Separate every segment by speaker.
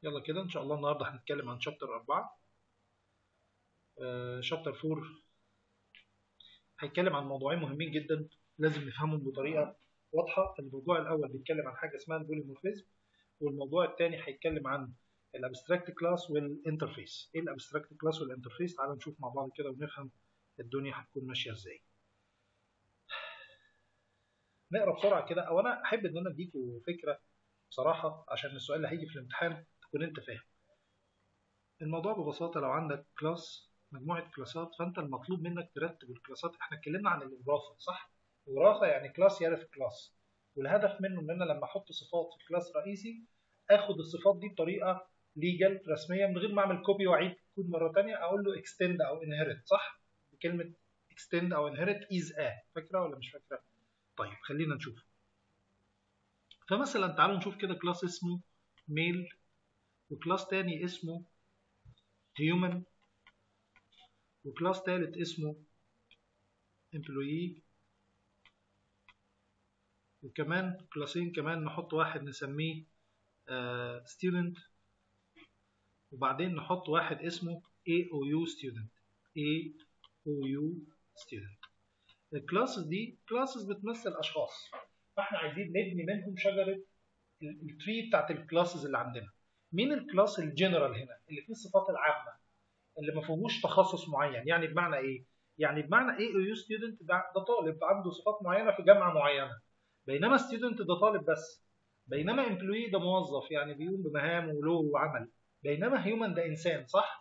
Speaker 1: يلا كده ان شاء الله النهارده هنتكلم عن شابتر 4 شابتر 4 هيتكلم عن موضوعين مهمين جدا لازم نفهمهم بطريقه واضحه الموضوع الاول بيتكلم عن حاجه اسمها البوليمورفيزم والموضوع الثاني هيتكلم عن الابستراكت كلاس والانترفيس ايه الابستراكت كلاس والانترفيس تعالوا نشوف مع بعض كده ونفهم الدنيا هتكون ماشيه ازاي نقرا بسرعه كده او انا احب ان انا اديكوا فكره بصراحه عشان السؤال اللي هيجي في الامتحان تكون انت فاهم الموضوع ببساطه لو عندك كلاس مجموعه كلاسات فانت المطلوب منك ترتب الكلاسات احنا اتكلمنا عن الوراثه صح الوراثه يعني كلاس يرث كلاس والهدف منه ان انا لما احط صفات في كلاس رئيسي اخد الصفات دي بطريقه ليجل رسميه من غير ما اعمل كوبي واعيد كود مره ثانيه اقول له اكستند او انهيرت صح بكلمه اكستند او انهيرت از ا فاكره ولا مش فاكره طيب خلينا نشوف فمثلا تعالوا نشوف كده كلاس اسمه ميل وكلاس تاني اسمه human وكلاس تالت اسمه employee وكمان كلاسين كمان نحط واحد نسميه uh, student وبعدين نحط واحد اسمه AOU student AOU student الكلاسز دي كلاسز بتمثل اشخاص فاحنا عايزين نبني منهم شجره التري بتاعت الكلاسز اللي عندنا مين الكلاس الجنرال هنا اللي فيه الصفات العامه اللي ما فيهوش تخصص معين يعني بمعنى ايه يعني بمعنى ايه يو ستودنت ده, ده طالب عنده صفات معينه في جامعه معينه بينما ستودنت ده طالب بس بينما امبلوي ده موظف يعني بيقوم بمهام وله عمل بينما هيومن ده انسان صح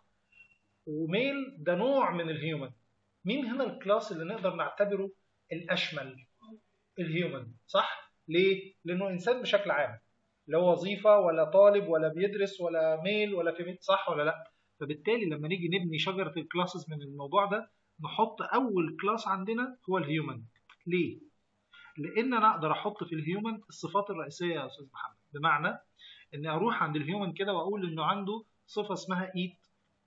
Speaker 1: وميل ده نوع من الهيومن مين هنا الكلاس اللي نقدر نعتبره الاشمل الهيومن صح ليه لانه انسان بشكل عام لا وظيفه ولا طالب ولا بيدرس ولا ميل ولا فيميل صح ولا لا فبالتالي لما نيجي نبني شجره الكلاسز من الموضوع ده نحط اول كلاس عندنا هو الهيومن ليه لان انا اقدر احط في الهيومن الصفات الرئيسيه يا استاذ محمد بمعنى اني اروح عند الهيومن كده واقول انه عنده صفه اسمها ايت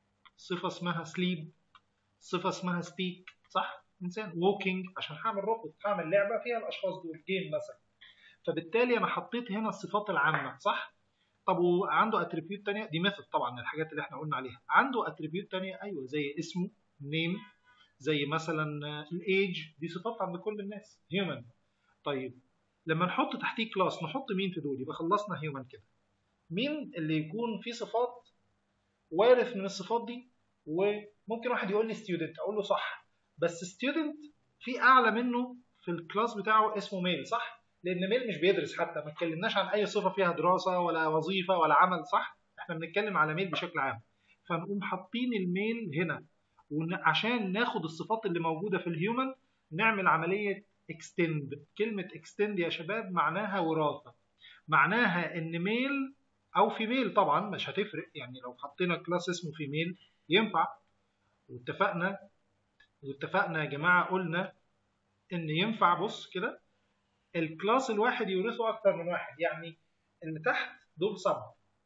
Speaker 1: صفه اسمها سليب صفه اسمها سبيك صح انسان ووكينج عشان هعمل روبوت هعمل لعبه فيها الاشخاص دول جيم مثلا فبالتالي انا حطيت هنا الصفات العامه صح طب وعنده اتريبيوت ثانيه دي ميثود طبعا الحاجات اللي احنا قلنا عليها عنده اتريبيوت ثانيه ايوه زي اسمه نيم زي مثلا الايج دي صفات عند كل الناس هيومن طيب لما نحط تحتيه كلاس نحط مين في دول يبقى خلصنا هيومن كده مين اللي يكون فيه صفات وارث من الصفات دي وممكن واحد يقول لي ستودنت اقول له صح بس ستودنت في اعلى منه في الكلاس بتاعه اسمه ميل صح لان ميل مش بيدرس حتى ما اتكلمناش عن اي صفه فيها دراسه ولا وظيفه ولا عمل صح احنا بنتكلم على ميل بشكل عام فنقوم حاطين الميل هنا وعشان ناخد الصفات اللي موجوده في الهيومن نعمل عمليه اكستند كلمه اكستند يا شباب معناها وراثه معناها ان ميل او فيميل طبعا مش هتفرق يعني لو حطينا كلاس اسمه فيميل ينفع واتفقنا واتفقنا يا جماعه قلنا ان ينفع بص كده الكلاس الواحد يورثه اكتر من واحد يعني اللي تحت دول سب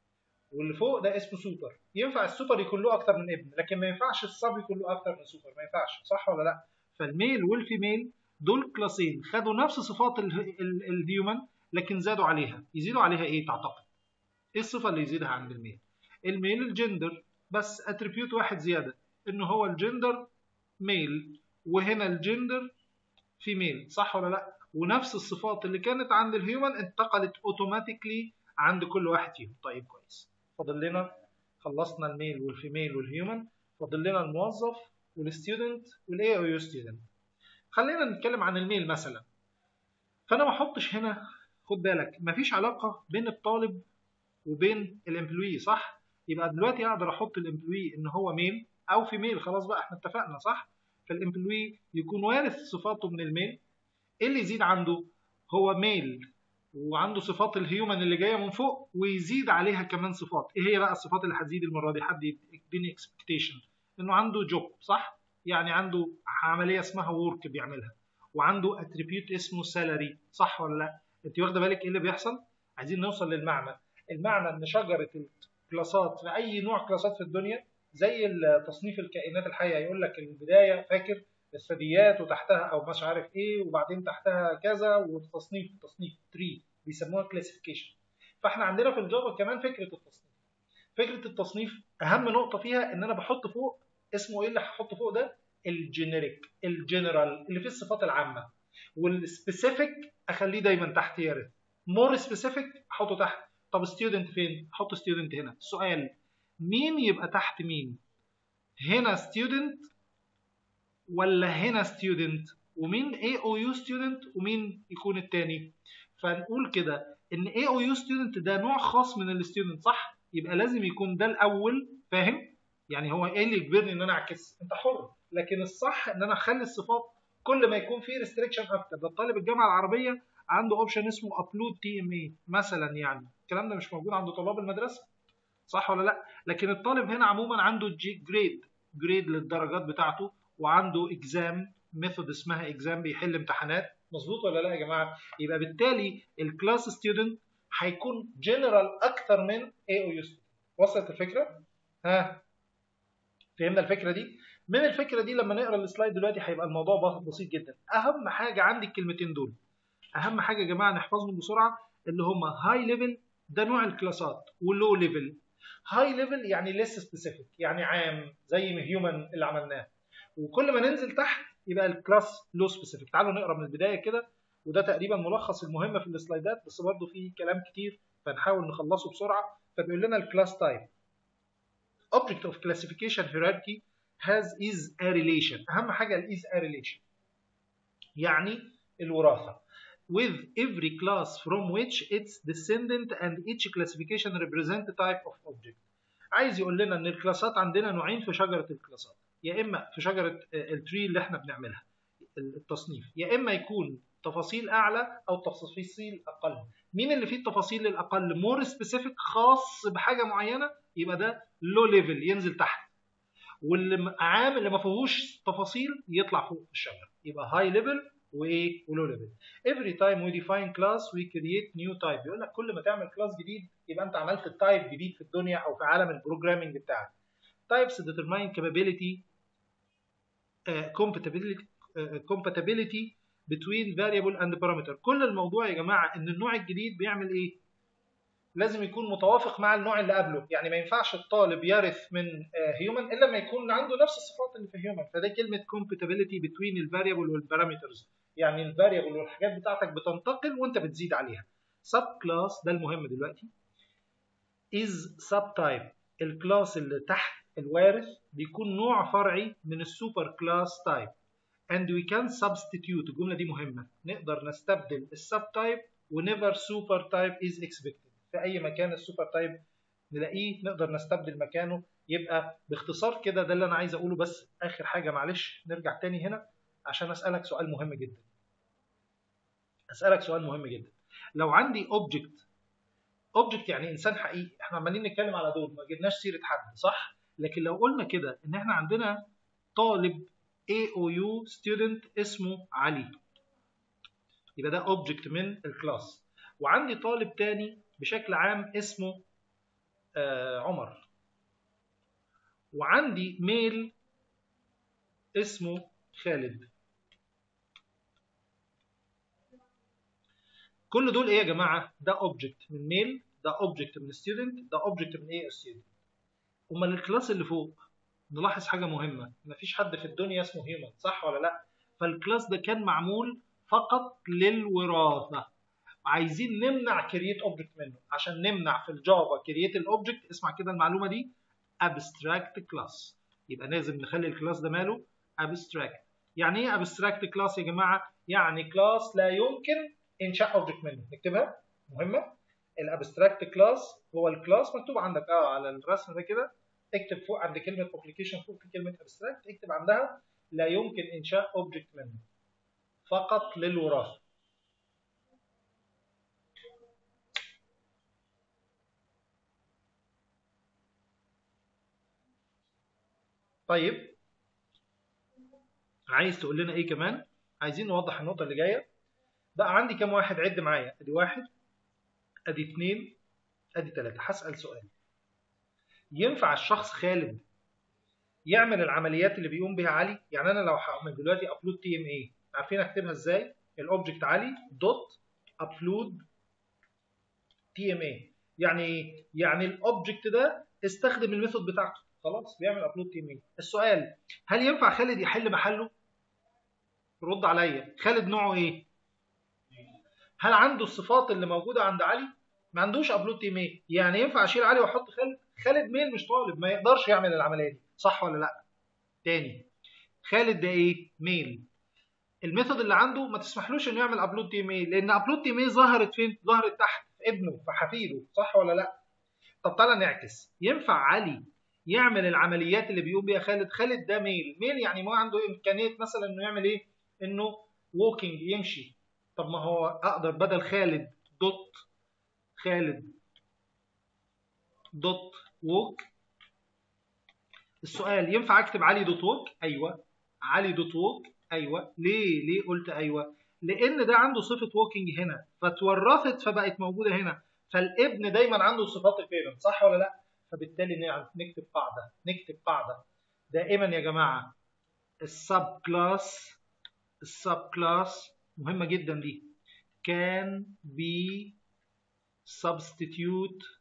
Speaker 1: واللي فوق ده اسمه سوبر ينفع السوبر يكون له اكتر من ابن لكن ما ينفعش السب يكون له اكتر من سوبر ما ينفعش صح ولا لا فالميل والفيميل دول كلاسين خدوا نفس صفات الهيومن لكن زادوا عليها يزيدوا عليها ايه تعتقد ايه الصفه اللي يزيدها عند الميل الميل الجندر بس اتريبيوت واحد زياده ان هو الجندر ميل وهنا الجندر فيميل صح ولا لا ونفس الصفات اللي كانت عند الهيومن انتقلت اوتوماتيكلي عند كل واحد فيهم طيب كويس فاضل لنا خلصنا الميل والفيميل والهيومن فاضل لنا الموظف والستودنت والاي او يو ستودنت خلينا نتكلم عن الميل مثلا فانا ما احطش هنا خد بالك مفيش علاقه بين الطالب وبين الامبلوي صح يبقى دلوقتي اقدر احط الامبلوي ان هو ميل او فيميل خلاص بقى احنا اتفقنا صح فالامبلوي يكون وارث صفاته من الميل ايه اللي يزيد عنده هو ميل وعنده صفات الهيومن اللي جايه من فوق ويزيد عليها كمان صفات ايه هي بقى الصفات اللي هتزيد المره دي حد يديني اكسبكتيشن انه عنده جوب صح يعني عنده عمليه اسمها ورك بيعملها وعنده اتريبيوت اسمه سالاري صح ولا لا انت واخده بالك ايه اللي بيحصل عايزين نوصل للمعنى المعنى ان شجره الكلاسات في اي نوع كلاسات في الدنيا زي تصنيف الكائنات الحيه يقول لك البدايه فاكر الثدييات وتحتها او مش عارف ايه وبعدين تحتها كذا وتصنيف تصنيف تري بيسموها كلاسيفيكيشن فاحنا عندنا في الجافا كمان فكره التصنيف فكره التصنيف اهم نقطه فيها ان انا بحط فوق اسمه ايه اللي هحط فوق ده الجينيريك الجنرال اللي فيه الصفات العامه والسبيسيفيك اخليه دايما تحت يرث مور سبيسيفيك احطه تحت طب ستودنت فين احط ستودنت هنا السؤال مين يبقى تحت مين هنا ستودنت ولا هنا ستودنت ومين اي او يو ستودنت ومين يكون التاني فنقول كده ان اي او يو ستودنت ده نوع خاص من الستودنت صح يبقى لازم يكون ده الاول فاهم يعني هو ايه اللي يجبرني ان انا اعكس انت حر لكن الصح ان انا اخلي الصفات كل ما يكون في ريستريكشن اكتر ده الطالب الجامعه العربيه عنده اوبشن اسمه ابلود تي ام اي مثلا يعني الكلام ده مش موجود عند طلاب المدرسه صح ولا لا لكن الطالب هنا عموما عنده جي جريد جريد للدرجات بتاعته وعنده اكزام ميثود اسمها اكزام بيحل امتحانات مظبوط ولا لا يا جماعه يبقى بالتالي الكلاس ستودنت هيكون جنرال اكتر من اي او يو وصلت الفكره ها فهمنا الفكره دي من الفكره دي لما نقرا السلايد دلوقتي هيبقى الموضوع بسيط جدا اهم حاجه عندي الكلمتين دول اهم حاجه يا جماعه نحفظهم بسرعه اللي هم هاي ليفل ده نوع الكلاسات ولو ليفل هاي ليفل يعني لسه سبيسيفيك يعني عام زي هيومن اللي عملناه وكل ما ننزل تحت يبقى الكلاس لو سبيسيفيك تعالوا نقرا من البدايه كده وده تقريبا ملخص المهمه في السلايدات بس برضه في كلام كتير فنحاول نخلصه بسرعه فبيقول لنا الكلاس تايب object of classification hierarchy has is a relation اهم حاجه ال is a relation يعني الوراثه with every class from which its descendant and each classification represent type of object عايز يقول لنا ان الكلاسات عندنا نوعين في شجره الكلاسات يا اما في شجره التري اللي احنا بنعملها التصنيف يا اما يكون تفاصيل اعلى او تفاصيل اقل مين اللي فيه التفاصيل الاقل مور سبيسيفيك خاص بحاجه معينه يبقى ده لو ليفل ينزل تحت واللي عام اللي ما فيهوش تفاصيل يطلع فوق الشجره يبقى هاي ليفل وايه ولو ليفل every time we define class we create new type بيقول لك كل ما تعمل كلاس جديد يبقى انت عملت التايب جديد في الدنيا او في عالم البروجرامينج بتاعك types determine capability uh, compatibility uh, compatibility between variable and parameter كل الموضوع يا جماعه ان النوع الجديد بيعمل ايه لازم يكون متوافق مع النوع اللي قبله يعني ما ينفعش الطالب يرث من هيومن الا لما يكون عنده نفس الصفات اللي في هيومن فده كلمه compatibility between الفاريبل والبارامترز يعني الفاريبل والحاجات بتاعتك بتنتقل وانت بتزيد عليها سب كلاس ده المهم دلوقتي is sub type الكلاس اللي تحت الوارث بيكون نوع فرعي من السوبر كلاس تايب and we can substitute الجمله دي مهمه نقدر نستبدل السب تايب ونيفر سوبر تايب is expected في اي مكان السوبر تايب نلاقيه نقدر نستبدل مكانه يبقى باختصار كده ده اللي انا عايز اقوله بس اخر حاجه معلش نرجع تاني هنا عشان اسالك سؤال مهم جدا اسالك سؤال مهم جدا لو عندي اوبجكت اوبجكت يعني انسان حقيقي احنا عمالين نتكلم على دول ما جبناش سيره حد صح لكن لو قلنا كده ان احنا عندنا طالب AOU student اسمه علي يبقى ده اوبجكت من الكلاس وعندي طالب تاني بشكل عام اسمه آه عمر وعندي ميل اسمه خالد كل دول ايه يا جماعه ده اوبجكت من ميل ده اوبجكت من ستودنت ده اوبجكت من ايه ستودنت امال الكلاس اللي فوق نلاحظ حاجه مهمه مفيش حد في الدنيا اسمه هيومن صح ولا لا فالكلاس ده كان معمول فقط للوراثه عايزين نمنع كرييت اوبجكت منه عشان نمنع في الجافا كرييت الاوبجكت اسمع كده المعلومه دي ابستراكت كلاس يبقى لازم نخلي الكلاس ده ماله ابستراكت يعني ايه ابستراكت كلاس يا جماعه يعني كلاس لا يمكن انشاء اوبجكت منه نكتبها مهمه الابستراكت كلاس هو الكلاس مكتوب عندك اه على الرسم ده كده اكتب فوق عند كلمه ابلكيشن فوق في كلمه ابستراكت اكتب عندها لا يمكن انشاء اوبجكت منه فقط للوراثه طيب عايز تقول لنا ايه كمان عايزين نوضح النقطه اللي جايه بقى عندي كام واحد عد معايا ادي واحد ادي اثنين ادي ثلاثه هسال سؤال ينفع الشخص خالد يعمل العمليات اللي بيقوم بها علي يعني انا لو هعمل دلوقتي ابلود تي ام اي عارفين اكتبها ازاي الاوبجكت علي دوت ابلود تي ام اي يعني ايه يعني الاوبجكت ده استخدم الميثود بتاعته خلاص بيعمل ابلود تي ميل السؤال هل ينفع خالد يحل محله رد عليا خالد نوعه ايه هل عنده الصفات اللي موجوده عند علي ما عندوش ابلود تي ميل يعني ينفع اشيل علي واحط خالد خالد ميل مش طالب ما يقدرش يعمل العمليه دي صح ولا لا تاني خالد ده ايه ميل الميثود اللي عنده ما تسمحلوش انه يعمل ابلود تي ميل لان ابلود تي ميل ظهرت فين ظهرت تحت في ابنه في حفيده صح ولا لا طب تعالى نعكس ينفع علي يعمل العمليات اللي بيقوم بيها خالد خالد ده ميل ميل يعني ما عنده امكانيه مثلا انه يعمل ايه انه ووكينج يمشي طب ما هو اقدر بدل خالد دوت خالد دوت ووك السؤال ينفع اكتب علي دوت ووك ايوه علي دوت ووك ايوه ليه ليه قلت ايوه لان ده عنده صفه ووكينج هنا فتورثت فبقت موجوده هنا فالابن دايما عنده صفات البيرنت صح ولا لا فبالتالي نكتب قاعده نكتب قاعده دائما يا جماعه السب كلاس السب كلاس مهمه جدا دي can be substitute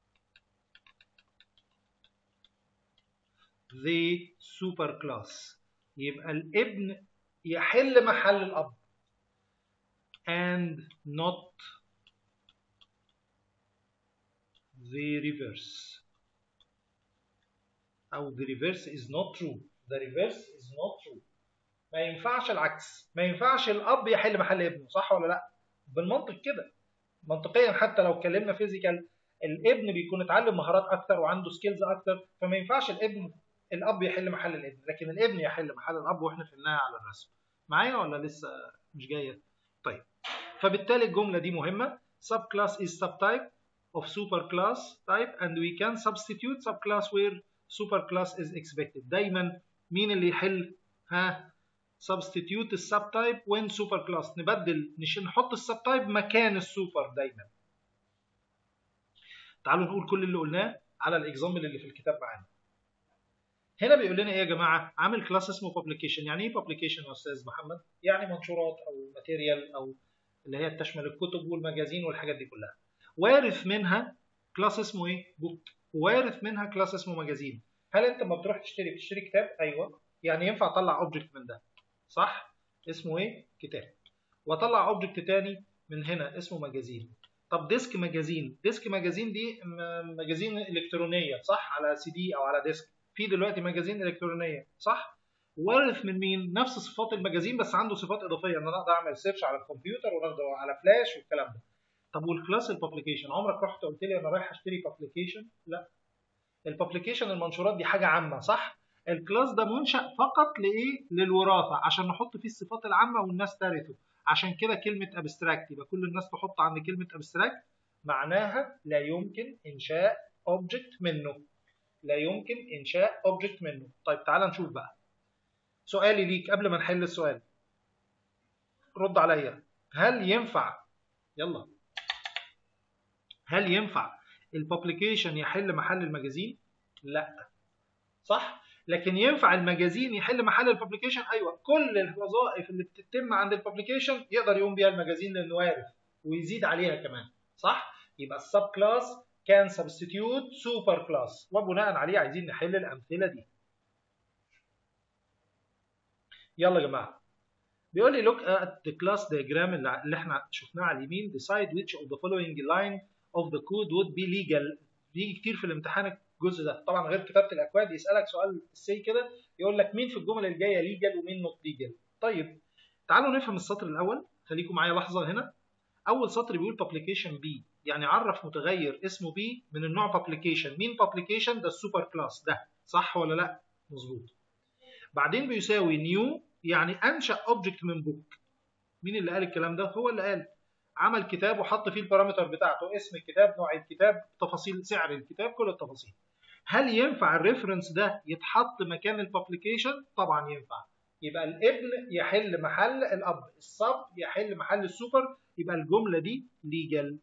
Speaker 1: the super class يبقى الابن يحل محل الأب and not the reverse أو the reverse is not true the reverse is not true ما ينفعش العكس ما ينفعش الأب يحل محل ابنه صح ولا لا بالمنطق كده منطقيا حتى لو اتكلمنا فيزيكال الابن بيكون اتعلم مهارات اكتر وعنده سكيلز اكتر فما ينفعش الابن الاب يحل محل الابن لكن الابن يحل محل الاب واحنا فهمناها على الرسم معايا ولا لسه مش جايه طيب فبالتالي الجمله دي مهمه subclass is subtype of superclass type and we can substitute subclass where superclass is expected دايما مين اللي يحل ها substitute السبتايب when superclass نبدل نحط السبتايب مكان السوبر دايما تعالوا نقول كل اللي قلناه على الاكزامبل اللي في الكتاب معانا هنا بيقول لنا ايه يا جماعه عامل كلاس اسمه publication يعني ايه publication يا استاذ محمد يعني منشورات او ماتيريال او اللي هي تشمل الكتب والمجازين والحاجات دي كلها وارث منها كلاس اسمه ايه بوك وارث منها كلاس اسمه مجازين هل انت لما بتروح تشتري بتشتري كتاب ايوه يعني ينفع اطلع اوبجكت من ده صح اسمه ايه كتاب واطلع اوبجكت تاني من هنا اسمه مجازين طب ديسك مجازين ديسك مجازين دي مجازين الكترونيه صح على سي دي او على ديسك في دلوقتي مجازين الكترونيه صح وارث من مين نفس صفات المجازين بس عنده صفات اضافيه ان انا اقدر اعمل سيرش على الكمبيوتر وناخده على فلاش والكلام ده طب والكلاس البابليكيشن عمرك رحت قلت لي انا رايح اشتري بابليكيشن لا البابليكيشن المنشورات دي حاجه عامه صح الكلاس ده منشأ فقط لايه للوراثه عشان نحط فيه الصفات العامه والناس ترثه عشان كده كلمه ابستراكت يبقى كل الناس تحط عند كلمه ابستراكت معناها لا يمكن انشاء اوبجكت منه لا يمكن انشاء اوبجكت منه طيب تعال نشوف بقى سؤالي ليك قبل ما نحل السؤال رد عليا هل ينفع يلا هل ينفع البابليكيشن يحل محل المجازين لا صح لكن ينفع المجازين يحل محل الببليكيشن ايوه كل الوظائف اللي بتتم عند الببليكيشن يقدر يقوم بيها المجازين لانه وارث ويزيد عليها كمان صح يبقى السب كلاس كان سبستيتيوت سوبر كلاس وبناء عليه عايزين نحل الامثله دي يلا يا جماعه بيقول لي look at the class diagram اللي احنا شفناه على اليمين decide which of the following line of the code would be legal بيجي كتير في الامتحان الجزء ده طبعا غير كتابه الاكواد يسالك سؤال سي كده يقول لك مين في الجمل الجايه ليجل ومين نوت ليجل طيب تعالوا نفهم السطر الاول خليكم معايا لحظه هنا اول سطر بيقول publication B يعني عرف متغير اسمه B من النوع publication مين publication ده السوبر كلاس ده صح ولا لا مظبوط بعدين بيساوي new يعني انشا اوبجكت من بوك مين اللي قال الكلام ده هو اللي قال عمل كتاب وحط فيه البارامتر بتاعته اسم الكتاب نوع الكتاب تفاصيل سعر الكتاب كل التفاصيل هل ينفع الريفرنس ده يتحط مكان البابليكيشن طبعا ينفع يبقى الابن يحل محل الاب الصب يحل محل السوبر يبقى الجمله دي ليجل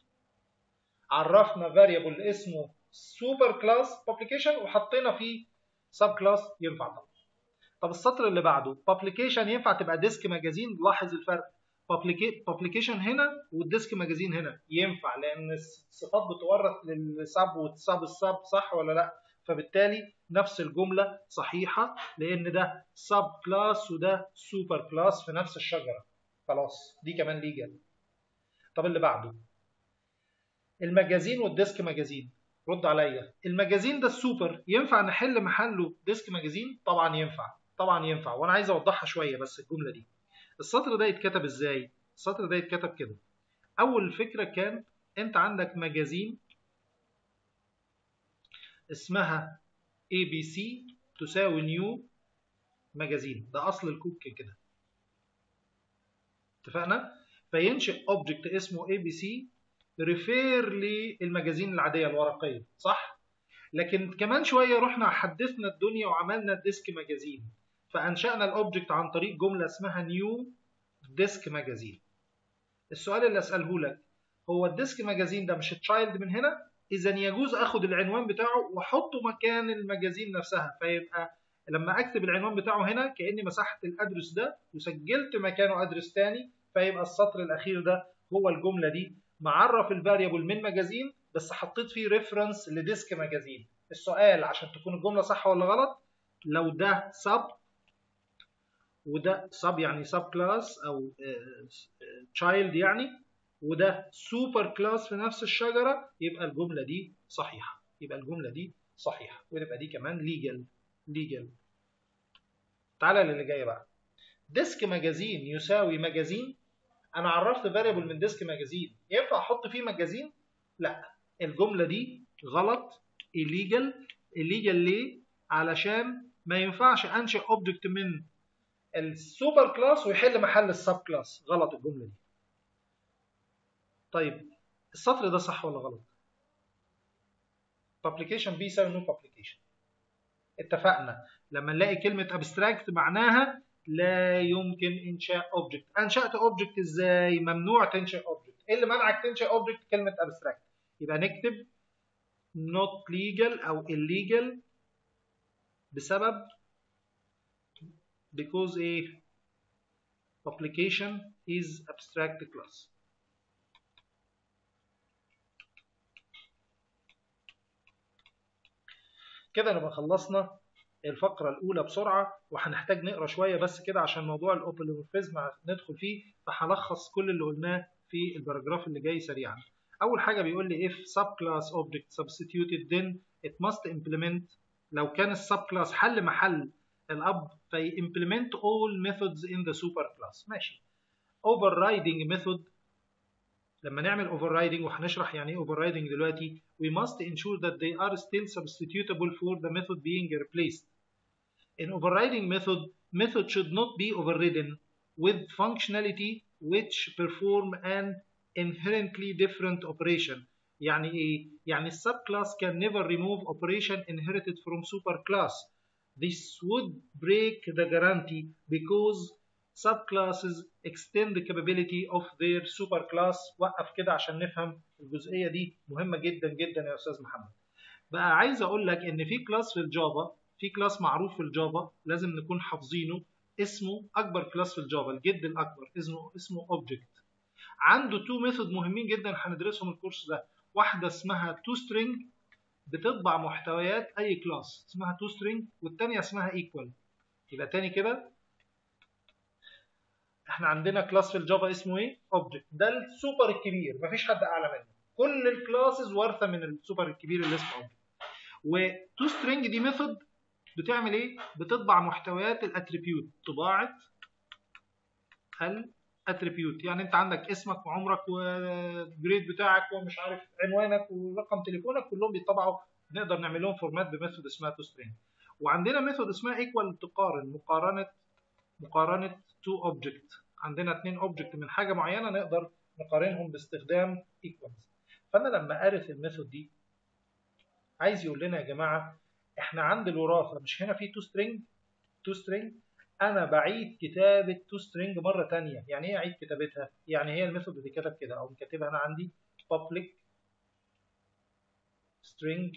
Speaker 1: عرفنا فاريبل اسمه سوبر كلاس بابليكيشن وحطينا فيه سب كلاس ينفع طبعا طب السطر اللي بعده بابليكيشن ينفع تبقى ديسك ماجازين لاحظ الفرق بابليكيشن هنا والديسك ماجازين هنا ينفع لان الصفات بتورث للسب والسب السب صح ولا لا فبالتالي نفس الجمله صحيحه لان ده سب كلاس وده سوبر كلاس في نفس الشجره خلاص دي كمان ليجل طب اللي بعده المجازين والديسك ماجازين رد عليا المجازين ده السوبر ينفع نحل محله ديسك ماجازين طبعا ينفع طبعا ينفع وانا عايز اوضحها شويه بس الجمله دي السطر ده يتكتب ازاي السطر ده يتكتب كده اول فكره كان انت عندك مجازين اسمها اي بي سي تساوي نيو مجازين ده اصل الكوك كده اتفقنا فينشئ اوبجكت اسمه اي بي سي ريفير للمجازين العاديه الورقيه صح لكن كمان شويه رحنا حدثنا الدنيا وعملنا ديسك مجازين فانشانا الاوبجكت عن طريق جمله اسمها نيو ديسك ماجازين السؤال اللي اساله لك هو الديسك ماجازين ده مش تشايلد من هنا اذا يجوز اخد العنوان بتاعه واحطه مكان الماجازين نفسها فيبقى لما اكتب العنوان بتاعه هنا كاني مسحت الادرس ده وسجلت مكانه ادرس تاني فيبقى السطر الاخير ده هو الجمله دي معرف الفاريبل من ماجازين بس حطيت فيه ريفرنس لديسك ماجازين السؤال عشان تكون الجمله صح ولا غلط لو ده سب وده سب يعني سب كلاس او تشايلد يعني وده سوبر كلاس في نفس الشجره يبقى الجمله دي صحيحه يبقى الجمله دي صحيحه ويبقى دي كمان ليجل ليجل تعالى للي جاي بقى ديسك ماجازين يساوي ماجازين انا عرفت فاريبل من ديسك ماجازين ينفع احط فيه ماجازين لا الجمله دي غلط illegal illegal ليه علشان ما ينفعش انشئ اوبجكت من السوبر كلاس ويحل محل السب كلاس غلط الجمله دي طيب السطر ده صح ولا غلط publication بي يساوي نو publication اتفقنا لما نلاقي كلمه abstract معناها لا يمكن انشاء اوبجكت انشات اوبجكت ازاي ممنوع تنشئ اوبجكت ايه اللي منعك تنشئ اوبجكت كلمه abstract يبقى نكتب not legal او illegal بسبب because a application is abstract class كده نبقى خلصنا الفقرة الأولى بسرعة وهنحتاج نقرا شوية بس كده عشان موضوع الأوبوليمورفيزم ندخل فيه فهلخص كل اللي قلناه في الباراجراف اللي جاي سريعا. أول حاجة بيقول لي if subclass object substituted then it must implement لو كان السب كلاس حل محل الاب في implement all methods in the super class ماشي overriding method لما نعمل overriding وهنشرح يعني ايه overriding دلوقتي we must ensure that they are still substitutable for the method being replaced in overriding method method should not be overridden with functionality which perform an inherently different operation يعني ايه يعني السب class can never remove operation inherited from super class This would break the guarantee because subclasses extend the capability of their superclass وقف كده عشان نفهم الجزئية دي مهمة جدا جدا يا أستاذ محمد. بقى عايز أقول لك إن في كلاس في الجافا في كلاس معروف في الجافا لازم نكون حافظينه اسمه أكبر كلاس في الجافا الجد الأكبر اسمه اسمه object. عنده تو ميثود مهمين جدا هندرسهم الكورس ده واحدة اسمها تو string بتطبع محتويات اي كلاس اسمها تو سترينج والثانيه اسمها ايكوال يبقى تاني كده احنا عندنا كلاس في الجافا اسمه ايه اوبجكت ده السوبر الكبير مفيش حد اعلى منه كل الكلاسز وارثه من السوبر الكبير اللي اسمه اوبجكت وتو سترينج دي ميثود بتعمل ايه بتطبع محتويات الاتريبيوت طباعه الاتريبيوت يعني انت عندك اسمك وعمرك والجريد بتاعك ومش عارف عنوانك ورقم تليفونك كلهم بيطبعوا نقدر نعمل لهم فورمات بميثود اسمها تو سترينج وعندنا ميثود اسمها ايكوال تقارن مقارنه مقارنه تو اوبجكت عندنا اثنين اوبجكت من حاجه معينه نقدر نقارنهم باستخدام ايكوالز فانا لما ارث الميثود دي عايز يقول لنا يا جماعه احنا عند الوراثه مش هنا في تو سترينج تو سترينج انا بعيد كتابه تو سترينج مره ثانيه يعني ايه اعيد كتابتها يعني هي الميثود اللي كتب كده او كاتبها انا عندي public string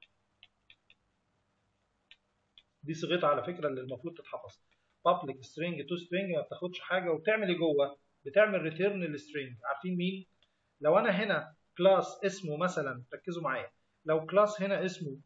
Speaker 1: دي صيغتها على فكره اللي المفروض تتحفظ public string to string ما بتاخدش حاجه وبتعمل ايه جوه بتعمل ريتيرن للسترينج عارفين مين لو انا هنا كلاس اسمه مثلا ركزوا معايا لو كلاس هنا اسمه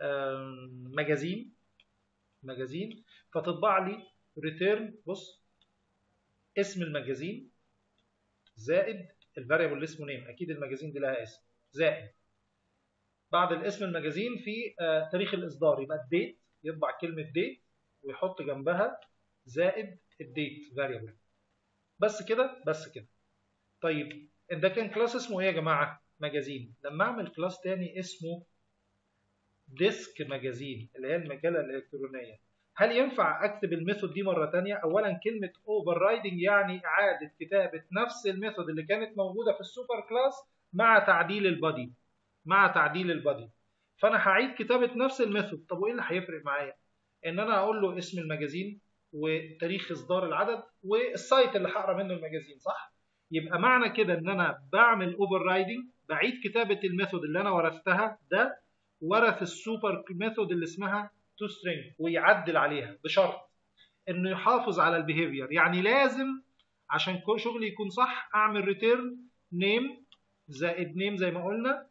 Speaker 1: مجازين مجازين فتطبع لي ريتيرن بص اسم المجازين زائد الفاريبل اللي اسمه نيم اكيد المجازين دي لها اسم زائد بعد الاسم المجازين في آه تاريخ الاصدار يبقى الديت يطبع كلمه ديت ويحط جنبها زائد الديت فاريبل بس كده بس كده طيب ده كان كلاس اسمه ايه يا جماعه مجازين لما اعمل كلاس تاني اسمه ديسك مجازين اللي هي المجله الالكترونيه هل ينفع اكتب الميثود دي مره تانية اولا كلمه اوفر رايدنج يعني اعاده كتابه نفس الميثود اللي كانت موجوده في السوبر كلاس مع تعديل البادي مع تعديل البادي فانا هعيد كتابه نفس الميثود طب وايه اللي هيفرق معايا ان انا اقول له اسم المجازين وتاريخ اصدار العدد والسايت اللي هقرا منه المجازين صح يبقى معنى كده ان انا بعمل اوفر رايدنج بعيد كتابه الميثود اللي انا ورثتها ده ورث السوبر ميثود اللي اسمها تو سترينج ويعدل عليها بشرط انه يحافظ على البيهيفير يعني لازم عشان كل شغلي يكون صح اعمل ريتيرن نيم زائد نيم زي ما قلنا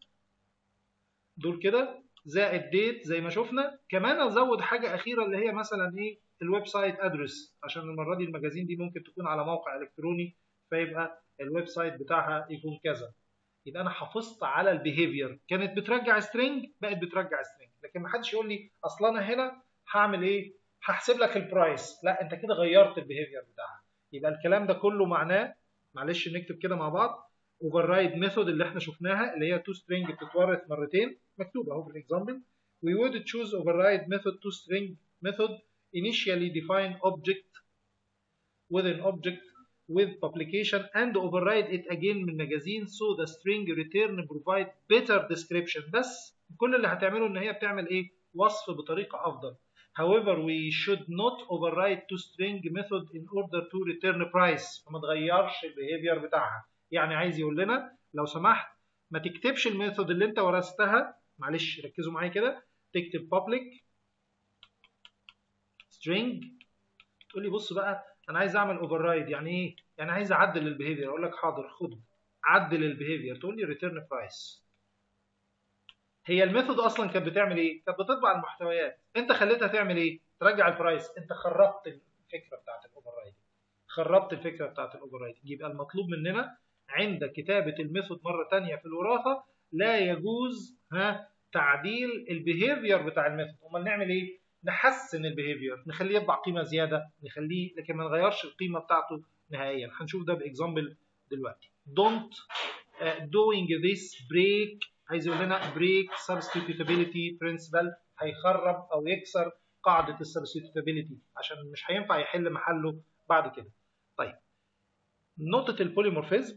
Speaker 1: دول كده زائد ديت زي ما شفنا كمان ازود حاجه اخيره اللي هي مثلا ايه الويب سايت ادرس عشان المره دي المجازين دي ممكن تكون على موقع الكتروني فيبقى الويب سايت بتاعها يكون كذا يبقى انا حافظت على البيهيفير كانت بترجع سترينج بقت بترجع سترينج لكن ما حدش يقول لي اصل انا هنا هعمل ايه هحسب لك البرايس لا انت كده غيرت البيهيفير بتاعها يبقى الكلام ده كله معناه معلش نكتب كده مع بعض اوفر رايد ميثود اللي احنا شفناها اللي هي تو سترينج بتتورث مرتين مكتوب اهو في الاكزامبل we would choose override method to string method initially define object with an object with publication and override it again من magazine so the string return provide better description بس كل اللي هتعمله ان هي بتعمل ايه وصف بطريقه افضل however we should not override to string method in order to return price فما تغيرش البيهيفير بتاعها يعني عايز يقول لنا لو سمحت ما تكتبش الميثود اللي انت ورثتها معلش ركزوا معايا كده تكتب public string تقول لي بص بقى انا عايز اعمل اوفر رايد يعني ايه يعني عايز اعدل البيهيفير اقول لك حاضر خد عدل البيهيفير تقول لي ريتيرن برايس هي الميثود اصلا كانت بتعمل ايه كانت بتطبع المحتويات انت خليتها تعمل ايه ترجع البرايس انت خربت الفكره بتاعت الاوفر رايد خربت الفكره بتاعت الاوفر رايد يبقى المطلوب مننا عند كتابه الميثود مره ثانيه في الوراثه لا يجوز ها تعديل البيهيفير بتاع الميثود امال نعمل ايه نحسن البيهيفير نخليه يطبع قيمه زياده نخليه لكن ما نغيرش القيمه بتاعته نهائيا هنشوف ده باكزامبل دلوقتي don't uh, doing this break عايز يقول لنا break substitutability principle هيخرب او يكسر قاعده السبستيتابيليتي عشان مش هينفع يحل محله بعد كده طيب نقطه البوليمورفيزم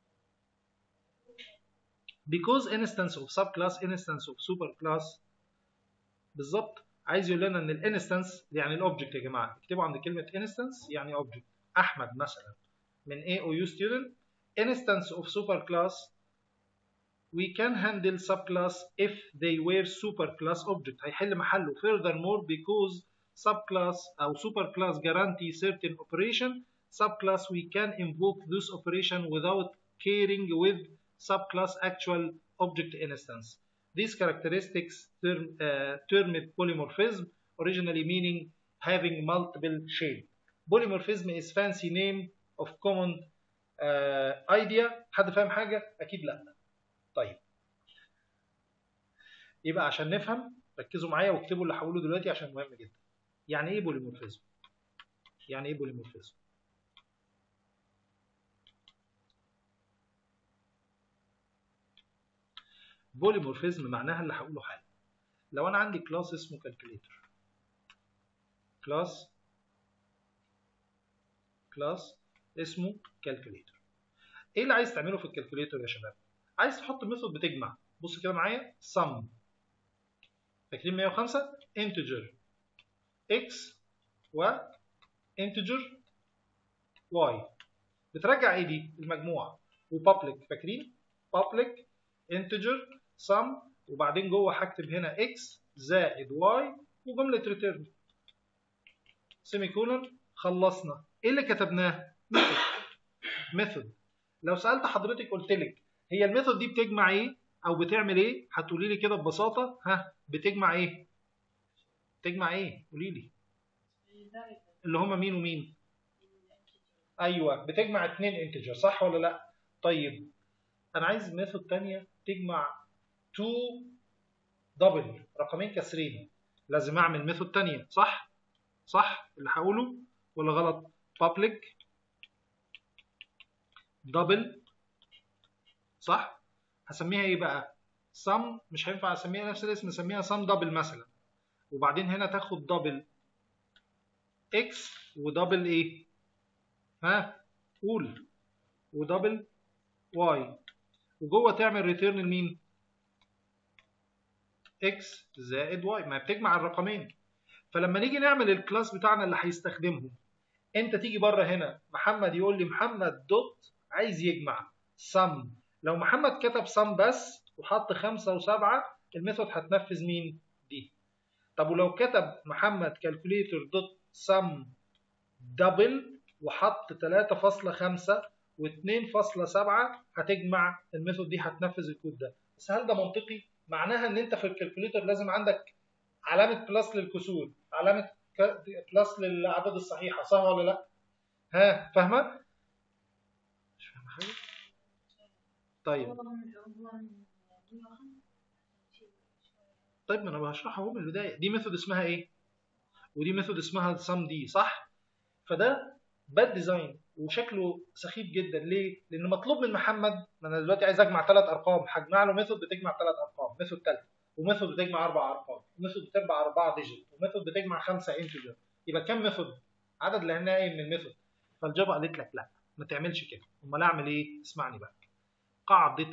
Speaker 1: because instance of subclass instance of superclass بالظبط عايز يقول لنا ان الانستنس يعني الاوبجكت يا جماعه اكتبوا عند كلمه انستنس يعني اوبجكت احمد مثلا من A او U student instance of superclass we can handle subclass if they were superclass object هيحل محله furthermore because subclass او superclass guarantee certain operation subclass we can invoke this operation without caring with subclass actual object instance These characteristics term, uh, termed polymorphism, originally meaning having multiple shape. Polymorphism is fancy name of common uh, idea. حد فاهم حاجة؟ أكيد لا. طيب. يبقى عشان نفهم ركزوا معايا واكتبوا اللي هقوله دلوقتي عشان مهم جدا. يعني إيه polymorphism؟ يعني إيه polymorphism؟ بوليمورفيزم معناها اللي هقوله حالا لو انا عندي كلاس اسمه كالكوليتر كلاس كلاس اسمه كالكوليتر ايه اللي عايز تعمله في الكالكوليتر يا شباب عايز تحط ميثود بتجمع بص كده معايا sum فاكرين 105 integer x و integer y بترجع ايه دي المجموع وبابليك فاكرين public integer sum وبعدين جوه هكتب هنا x زائد y وجملة return سيمي كولون خلصنا ايه اللي كتبناه؟ ميثود ميثود لو سالت حضرتك قلت لك هي الميثود دي بتجمع ايه او بتعمل ايه هتقولي لي كده ببساطه ها بتجمع ايه تجمع ايه قولي لي اللي هما مين ومين ايوه بتجمع اتنين انتجر صح ولا لا طيب انا عايز ميثود تانية تجمع 2 دبل رقمين كسرين لازم اعمل ميثود تانية صح صح اللي هقوله ولا غلط public دبل صح هسميها ايه بقى sum مش هينفع اسميها نفس الاسم اسميها sum دبل مثلا وبعدين هنا تاخد دبل x ودبل ايه ها قول ودبل y وجوه تعمل ريتيرن لمين x زائد y ما بتجمع الرقمين فلما نيجي نعمل الكلاس بتاعنا اللي هيستخدمهم انت تيجي بره هنا محمد يقول لي محمد دوت عايز يجمع sum لو محمد كتب sum بس وحط خمسة وسبعة الميثود هتنفذ مين دي طب ولو كتب محمد calculator دوت sum دبل وحط 3.5 و2.7 هتجمع الميثود دي هتنفذ الكود ده بس هل ده منطقي معناها ان انت في الكالكوليتر لازم عندك علامه بلس للكسور علامه بلس للاعداد الصحيحه صح ولا لا ها فاهمه مش فاهمه حاجه طيب طيب ما انا بشرحها اهو من البدايه دي ميثود اسمها ايه ودي ميثود اسمها سم دي صح فده باد ديزاين وشكله سخيف جدا ليه لان مطلوب من محمد ما انا دلوقتي عايز اجمع ثلاث ارقام هجمع له ميثود بتجمع ثلاث ارقام ميثود ثالثه وميثود بتجمع اربع ارقام وميثود بتجمع اربعه ديجيت وميثود بتجمع خمسه انتجر يبقى كام ميثود عدد لا نهائي من الميثود فالجافا قالت لك لا ما تعملش كده امال اعمل ايه اسمعني بقى قاعده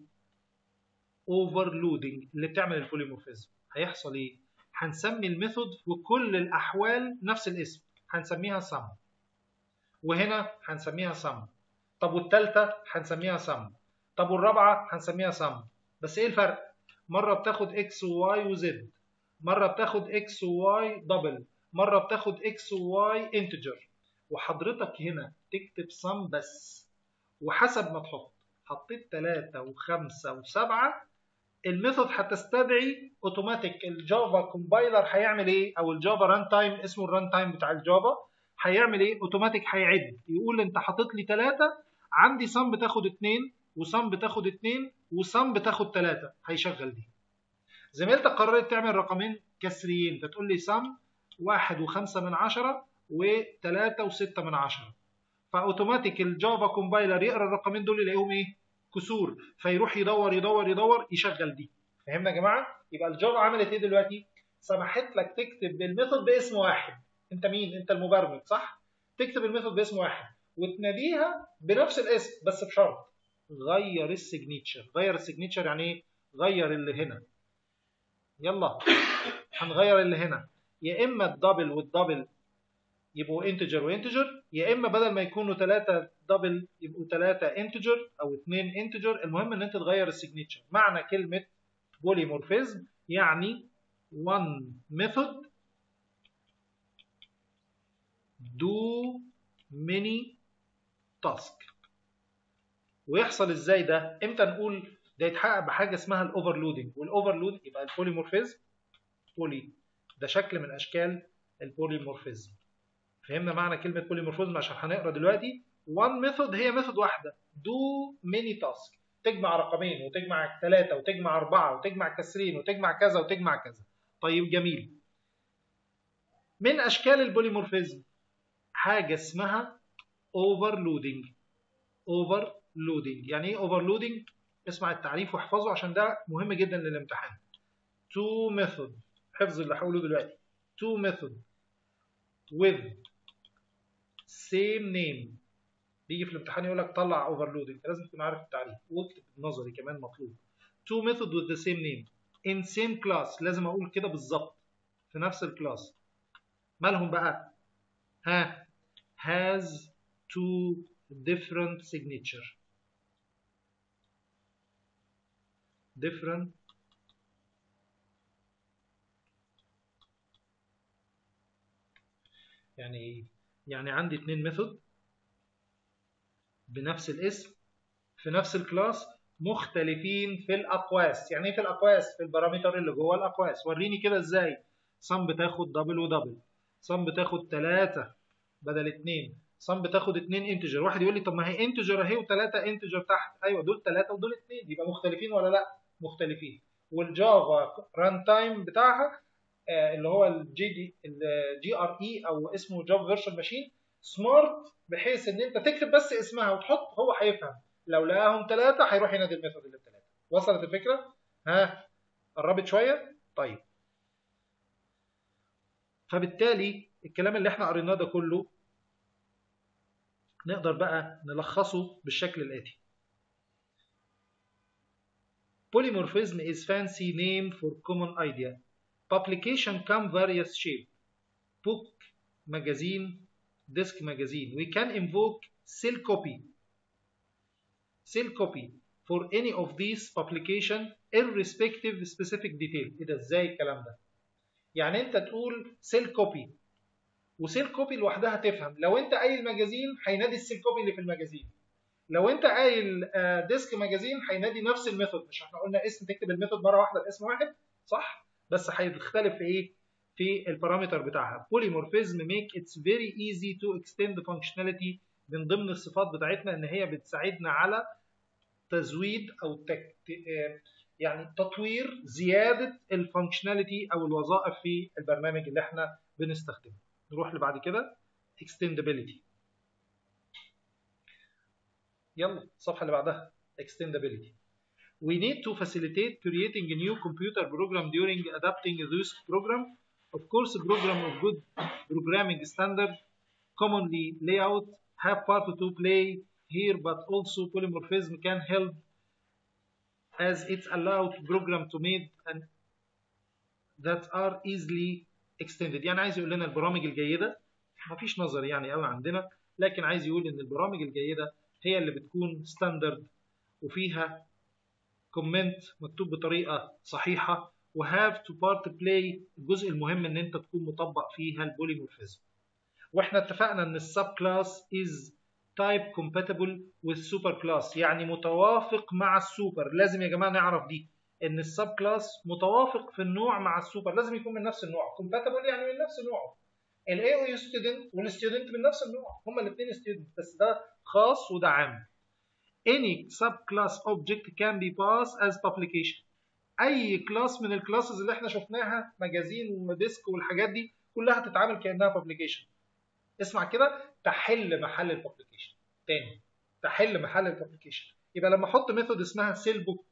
Speaker 1: الاوفرلودنج اللي بتعمل البوليمورفيزم هيحصل ايه هنسمي الميثود في كل الاحوال نفس الاسم هنسميها sum وهنا هنسميها sum طب والثالثه هنسميها sum طب والرابعه هنسميها sum بس ايه الفرق مره بتاخد x و y و z مره بتاخد x و y دبل مره بتاخد x و y انتجر وحضرتك هنا تكتب sum بس وحسب ما تحط حطيت 3 و5 و7 الميثود هتستدعي اوتوماتيك الجافا كومبايلر هيعمل ايه او الجافا ران تايم اسمه الران تايم بتاع الجافا هيعمل ايه اوتوماتيك هيعد يقول انت حاطط لي 3 عندي سم بتاخد 2 وسم بتاخد 2 وسم بتاخد 3 هيشغل دي زميلتك قررت تعمل رقمين كسريين فتقول لي سم 1 و5 من 10 و3 و6 من 10 فاوتوماتيك الجافا كومبايلر يقرا الرقمين دول يلاقيهم ايه كسور فيروح يدور يدور يدور يشغل دي فهمنا يا جماعه يبقى الجافا عملت ايه دلوقتي سمحت لك تكتب الميثود باسم واحد انت مين انت المبرمج صح تكتب الميثود باسم واحد وتناديها بنفس الاسم بس بشرط غير السيجنيتشر غير السيجنيتشر يعني ايه غير اللي هنا يلا هنغير اللي هنا يا اما الدبل والدبل يبقوا انتجر وانتجر يا اما بدل ما يكونوا ثلاثة دبل يبقوا ثلاثة انتجر او اثنين انتجر المهم ان انت تغير السيجنيتشر معنى كلمة بوليمورفيزم يعني one method do many task ويحصل ازاي ده امتى نقول ده يتحقق بحاجه اسمها الاوفرلودنج والاوفرلود يبقى البوليمورفيزم بولي ده شكل من اشكال البوليمورفيزم فهمنا معنى كلمه بوليمورفيزم عشان هنقرا دلوقتي one method هي ميثود واحده do many task تجمع رقمين وتجمع ثلاثة وتجمع أربعة وتجمع كسرين وتجمع كذا وتجمع كذا طيب جميل من أشكال البوليمورفيزم حاجة اسمها overloading overloading يعني ايه overloading اسمع التعريف واحفظه عشان ده مهم جدا للامتحان to method حفظ اللي هقوله دلوقتي to method with same name بيجي في الامتحان يقول لك طلع overloading لازم تكون عارف التعريف واكتب نظري كمان مطلوب to method with the same name in same class لازم اقول كده بالظبط في نفس الكلاس مالهم بقى ها has two different signature different يعني ايه يعني عندي اتنين ميثود بنفس الاسم في نفس الكلاس مختلفين في الاقواس يعني ايه في الاقواس في البارامتر اللي جوه الاقواس وريني كده ازاي صم بتاخد دبل ودبل صم بتاخد 3 بدل 2 صم بتاخد 2 انتجر واحد يقول لي طب ما هي انتجر اهي وثلاثه انتجر تحت ايوه دول 3 ودول 2 يبقى مختلفين ولا لا مختلفين والجافا ران تايم بتاعها آه اللي هو الجي دي الجي ار اي او اسمه جافا فيرشوال ماشين سمارت بحيث ان انت تكتب بس اسمها وتحط هو هيفهم لو لقاهم ثلاثه هيروح ينادي الميثود اللي بثلاثه وصلت الفكره ها قربت شويه طيب فبالتالي الكلام اللي احنا قريناه ده كله نقدر بقى نلخصه بالشكل الآتي Polymorphism is fancy name for common idea. Publication come various shape. Book, magazine, disk magazine. We can invoke cell copy. Cell copy for any of these publication irrespective specific detail. ايه ده ازاي الكلام ده؟ يعني انت تقول سيل كوبي وسيل كوبي لوحدها تفهم لو انت قايل ماجازين هينادي السيل كوبي اللي في الماجازين لو انت قايل ديسك ماجازين هينادي نفس الميثود مش احنا قلنا اسم تكتب الميثود مره واحده باسم واحد صح بس هيختلف في ايه في البارامتر بتاعها polymorphism make it very easy to extend functionality من ضمن الصفات بتاعتنا ان هي بتساعدنا على تزويد او تك... يعني تطوير زياده الفانكشناليتي او الوظائف في البرنامج اللي احنا بنستخدمه نروح اللي بعد كده extendability يلا الصفحه اللي بعدها extendability we need to facilitate creating a new computer program during adapting this program of course a program of good programming standard commonly layout have part to play here but also polymorphism can help as it's allowed program to made and that are easily extended يعني عايز يقول لنا البرامج الجيدة مفيش نظري يعني قوي عندنا لكن عايز يقول ان البرامج الجيدة هي اللي بتكون ستاندرد وفيها كومنت مكتوب بطريقة صحيحة وهاف تو بارت بلاي الجزء المهم ان انت تكون مطبق فيها البوليمورفيزم واحنا اتفقنا ان السب كلاس از تايب compatible with super class يعني متوافق مع السوبر لازم يا جماعه نعرف دي ان السب كلاس متوافق في النوع مع السوبر لازم يكون من نفس النوع compatible يعني من نفس نوعه الاي او يو ستودنت والستودنت من نفس النوع هما الاثنين ستودنت بس ده خاص وده عام any subclass object can be passed as publication اي كلاس من الكلاسز اللي احنا شفناها مجازين وديسك والحاجات دي كلها تتعامل كانها publication اسمع كده تحل محل الببليكيشن تاني تحل محل الببليكيشن يبقى لما احط ميثود اسمها سيل بوك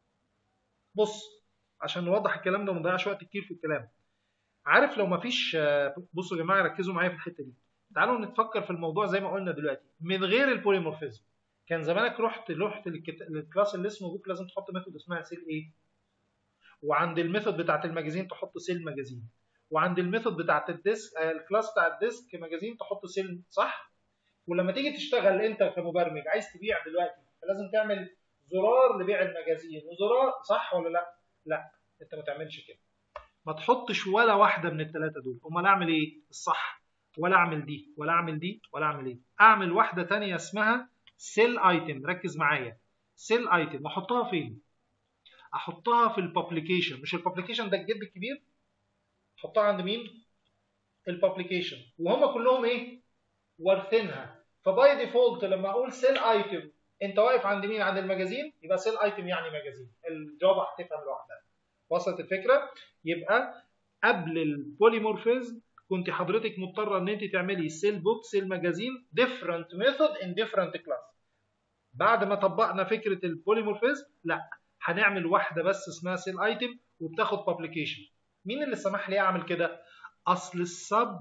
Speaker 1: بص عشان نوضح الكلام ده وما نضيعش وقت كتير في الكلام عارف لو ما فيش بصوا يا جماعه ركزوا معايا في الحته دي تعالوا نتفكر في الموضوع زي ما قلنا دلوقتي من غير البوليمورفيزم كان زمانك رحت رحت للكلاس اللي اسمه بوك لازم تحط ميثود اسمها سيل ايه وعند الميثود بتاعت الماجازين تحط سيل ماجازين وعند الميثود بتاعت الديسك الكلاس بتاع الديسك ماجازين تحط سيل صح ولما تيجي تشتغل انت كمبرمج عايز تبيع دلوقتي فلازم تعمل زرار لبيع المجازين وزرار صح ولا لا لا انت ما تعملش كده ما تحطش ولا واحده من الثلاثه دول امال اعمل ايه الصح ولا اعمل دي ولا اعمل دي ولا اعمل ايه اعمل واحده تانية اسمها سيل ايتم ركز معايا سيل ايتم احطها فين احطها في البابليكيشن مش البابليكيشن ده الجد الكبير احطها عند مين البابليكيشن وهم كلهم ايه وارثينها فباي ديفولت لما اقول سيل ايتم انت واقف عند مين عند المجازين يبقى سيل ايتم يعني مجازين الجافا هتفهم لوحدها وصلت الفكره يبقى قبل البوليمورفيزم كنت حضرتك مضطره ان انت تعملي سيل بوك سيل ماجازين ديفرنت ميثود ان ديفرنت كلاس بعد ما طبقنا فكره البوليمورفيزم لا هنعمل واحده بس اسمها سيل ايتم وبتاخد بابليكيشن مين اللي سمح لي اعمل كده اصل السب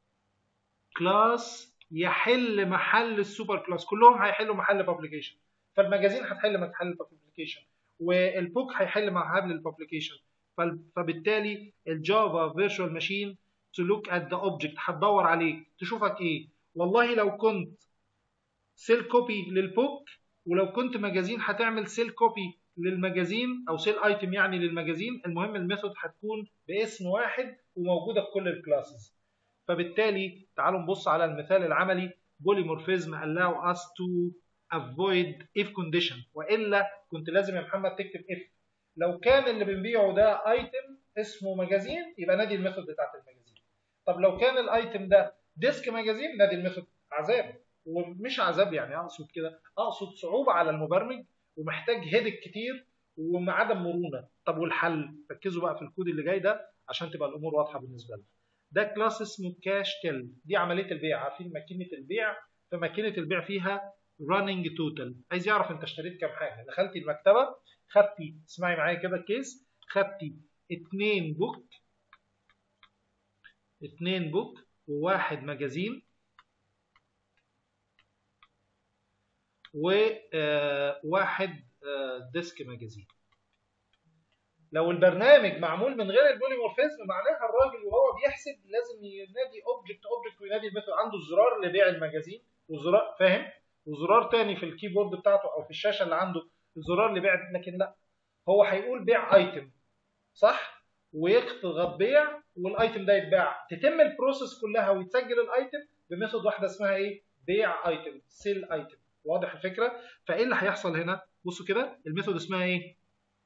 Speaker 1: كلاس يحل محل السوبر كلاس كلهم هيحلوا محل بابليكيشن فالمجازين هتحل محل البابليكيشن والبوك هيحل محل البابليكيشن فبالتالي الجافا فيرتشوال ماشين to look at the object هتدور عليه تشوفك ايه والله لو كنت سيل كوبي للبوك ولو كنت مجازين هتعمل سيل كوبي للمجازين او سيل ايتم يعني للمجازين المهم الميثود هتكون باسم واحد وموجوده في كل الكلاسز فبالتالي تعالوا نبص على المثال العملي polymorphism allow us to avoid if condition والا كنت لازم يا محمد تكتب if لو كان اللي بنبيعه ده ايتم اسمه مجازين يبقى نادي الميثود بتاعت المجازين طب لو كان الايتم ده ديسك مجازين نادي الميثود عذاب ومش عذاب يعني اقصد كده اقصد صعوبه على المبرمج ومحتاج هيدك كتير وعدم مرونه طب والحل ركزوا بقى في الكود اللي جاي ده عشان تبقى الامور واضحه بالنسبه لنا ده كلاس اسمه كاش تيل دي عمليه البيع عارفين ماكينه البيع فماكينه البيع فيها راننج توتال عايز يعرف انت اشتريت كام حاجه دخلتي المكتبه خدتي اسمعي معايا كده الكيس خدتي اتنين بوك اتنين بوك وواحد مجازين وواحد ديسك مجازين لو البرنامج معمول من غير البوليمورفيزم معناها الراجل وهو بيحسب لازم ينادي اوبجكت اوبجكت وينادي الميثود عنده زرار لبيع المجازين وزرار فاهم وزرار تاني في الكيبورد بتاعته او في الشاشه اللي عنده زرار لبيع لكن لا هو هيقول بيع ايتم صح ويضغط بيع والايتم ده يتباع تتم البروسيس كلها ويتسجل الايتم بميثود واحده اسمها ايه بيع ايتم سيل ايتم واضح الفكره فايه اللي هيحصل هنا بصوا كده الميثود اسمها ايه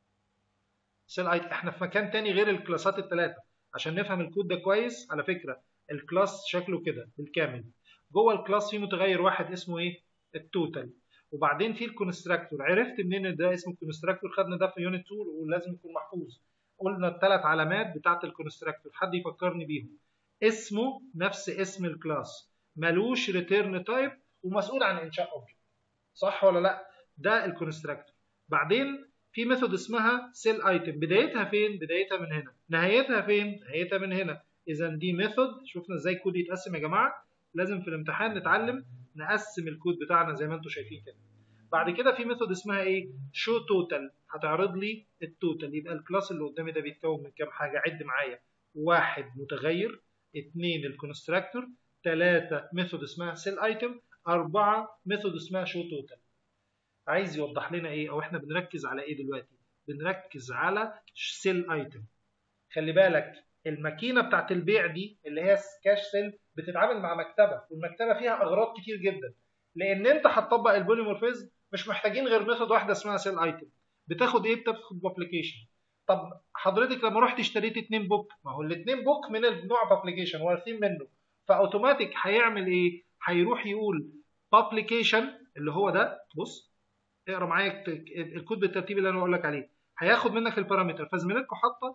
Speaker 1: سيل ايتم احنا في مكان تاني غير الكلاسات الثلاثه عشان نفهم الكود ده كويس على فكره الكلاس شكله كده بالكامل جوه الكلاس فيه متغير واحد اسمه ايه التوتال وبعدين في الكونستراكتور عرفت منين ان ده اسمه الكونستراكتور خدنا ده في يونت 2 ولازم يكون محفوظ قلنا الثلاث علامات بتاعت الكونستراكتور حد يفكرني بيهم اسمه نفس اسم الكلاس ملوش ريتيرن تايب ومسؤول عن انشاء اوبجكت صح ولا لا ده الكونستراكتور بعدين في ميثود اسمها سيل ايتم بدايتها فين بدايتها من هنا نهايتها فين نهايتها من هنا اذا دي ميثود شفنا ازاي الكود يتقسم يا جماعه لازم في الامتحان نتعلم نقسم الكود بتاعنا زي ما انتم شايفين كده بعد كده في ميثود اسمها ايه شو توتال هتعرض لي التوتال يبقى الكلاس اللي قدامي ده بيتكون من كام حاجه عد معايا واحد متغير اثنين الكونستراكتور ثلاثة ميثود اسمها سيل ايتم أربعة ميثود اسمها شو توتال عايز يوضح لنا ايه او احنا بنركز على ايه دلوقتي بنركز على سيل ايتم خلي بالك الماكينه بتاعت البيع دي اللي هي كاش سيل بتتعامل مع مكتبه والمكتبه فيها اغراض كتير جدا لان انت هتطبق البوليمورفيزم مش محتاجين غير ميثود واحده اسمها سيل ايتم بتاخد ايه بتاخد بابليكيشن طب حضرتك لما رحت اشتريت اتنين بوك ما هو الاتنين بوك من النوع بابليكيشن وارثين منه فاوتوماتيك هيعمل ايه هيروح يقول بابليكيشن اللي هو ده بص اقرا معايا الكود بالترتيب اللي انا بقول لك عليه هياخد منك البارامتر فزميلتكم حاطه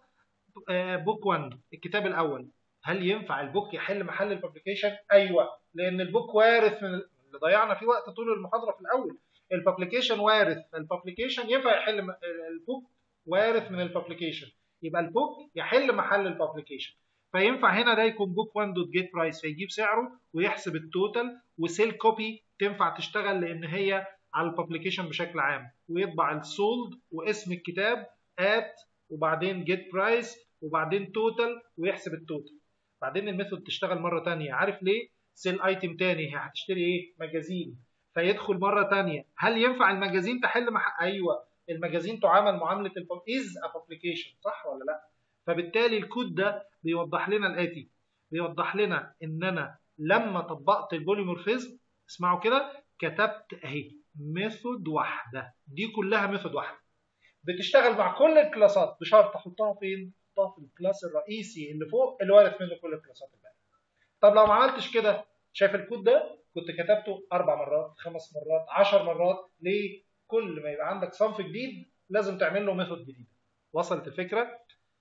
Speaker 1: بوك 1 الكتاب الاول هل ينفع البوك يحل محل البابليكيشن ايوه لان البوك وارث من اللي ضيعنا فيه وقت طول المحاضره في الاول البابليكيشن وارث فالبابليكيشن ينفع يحل البوك وارث من البابليكيشن يبقى البوك يحل محل البابليكيشن فينفع هنا ده يكون بوك 1 دوت جيت برايس فيجيب سعره ويحسب التوتال وسيل كوبي تنفع تشتغل لان هي على البابليكيشن بشكل عام ويطبع السولد واسم الكتاب ات وبعدين جيت برايس وبعدين توتال ويحسب التوتال بعدين الميثود تشتغل مره ثانيه عارف ليه سيل ايتم تاني هي هتشتري ايه مجازين فيدخل مره ثانيه هل ينفع المجازين تحل مح... ايوه المجازين تعامل معامله الباب از ا بابليكيشن صح ولا لا فبالتالي الكود ده بيوضح لنا الاتي بيوضح لنا ان انا لما طبقت البوليمورفيزم اسمعوا كده كتبت اهي ميثود واحده دي كلها ميثود واحده بتشتغل مع كل الكلاسات بشرط احطها فين احطها في الكلاس الرئيسي اللي فوق اللي وارث منه كل الكلاسات الباقيه طب لو ما عملتش كده شايف الكود ده كنت كتبته اربع مرات خمس مرات عشر مرات ليه كل ما يبقى عندك صنف جديد لازم تعمل له ميثود جديده وصلت الفكره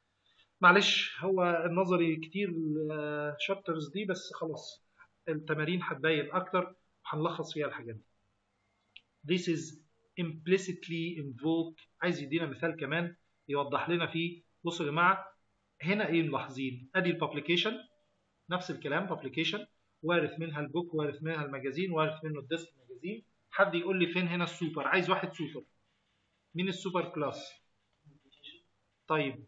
Speaker 1: معلش هو النظري كتير الشابترز دي بس خلاص التمارين هتبين اكتر وهنلخص فيها الحاجات دي This is implicitly invoke عايز يدينا مثال كمان يوضح لنا فيه بصوا يا جماعه هنا ايه ملاحظين ادي البابليكيشن نفس الكلام بابليكيشن وارث منها البوك وارث منها المجازين وارث منه الديسك ماجازين حد يقول لي فين هنا السوبر عايز واحد سوبر مين السوبر كلاس طيب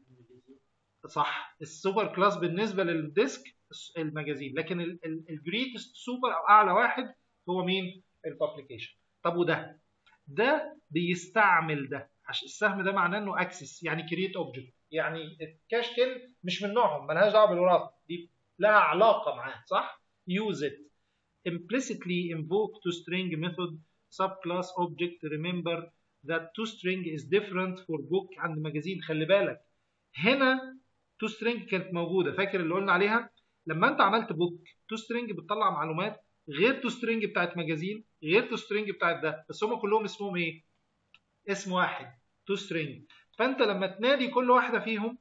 Speaker 1: صح السوبر كلاس بالنسبه للديسك المجازين لكن الجريتست سوبر او اعلى واحد هو مين البابليكيشن طب وده ده بيستعمل ده عشان السهم ده معناه انه اكسس يعني كرييت اوبجكت يعني الكاش تيل مش من نوعهم ملهاش دعوه بالوراثه دي لها علاقه معاه صح use it implicitly invoke to string method subclass object remember that toString is different for book عند مجازين خلي بالك هنا toString كانت موجوده فاكر اللي قلنا عليها لما انت عملت بوك toString بتطلع معلومات غير toString بتاعت مجازين غير toString بتاعت ده بس هم كلهم اسمهم ايه اسم واحد toString فانت لما تنادي كل واحده فيهم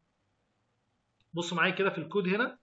Speaker 1: بص معايا كده في الكود هنا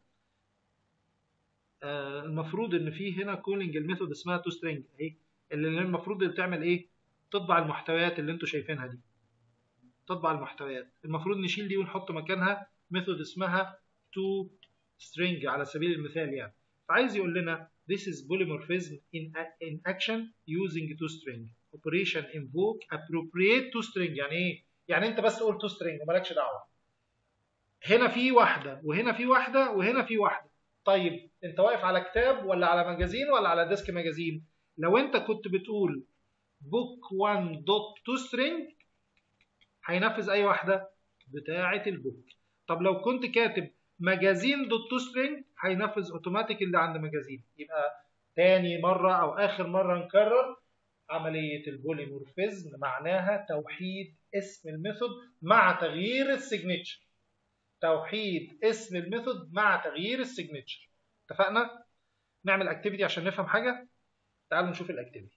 Speaker 1: آه المفروض ان في هنا كولينج الميثود اسمها تو سترينج اهي اللي المفروض بتعمل ايه تطبع المحتويات اللي انتوا شايفينها دي تطبع المحتويات المفروض نشيل دي ونحط مكانها ميثود اسمها تو سترينج على سبيل المثال يعني فعايز يقول لنا this is polymorphism in, in action using to string operation invoke appropriate to string يعني ايه يعني انت بس قول to string ومالكش دعوه هنا في واحده وهنا في واحده وهنا في واحده طيب انت واقف على كتاب ولا على مجازين ولا على ديسك مجازين لو انت كنت بتقول book 1 دوت to string هينفذ اي واحده بتاعه البوك طب لو كنت كاتب مجازين دوت تو سترينج هينفذ اوتوماتيك اللي عند مجازين يبقى تاني مره او اخر مره نكرر عمليه البوليمورفيزم معناها توحيد اسم الميثود مع تغيير السيجنتشر توحيد اسم الميثود مع تغيير السيجنتشر اتفقنا نعمل اكتيفيتي عشان نفهم حاجه تعالوا نشوف الاكتيفيتي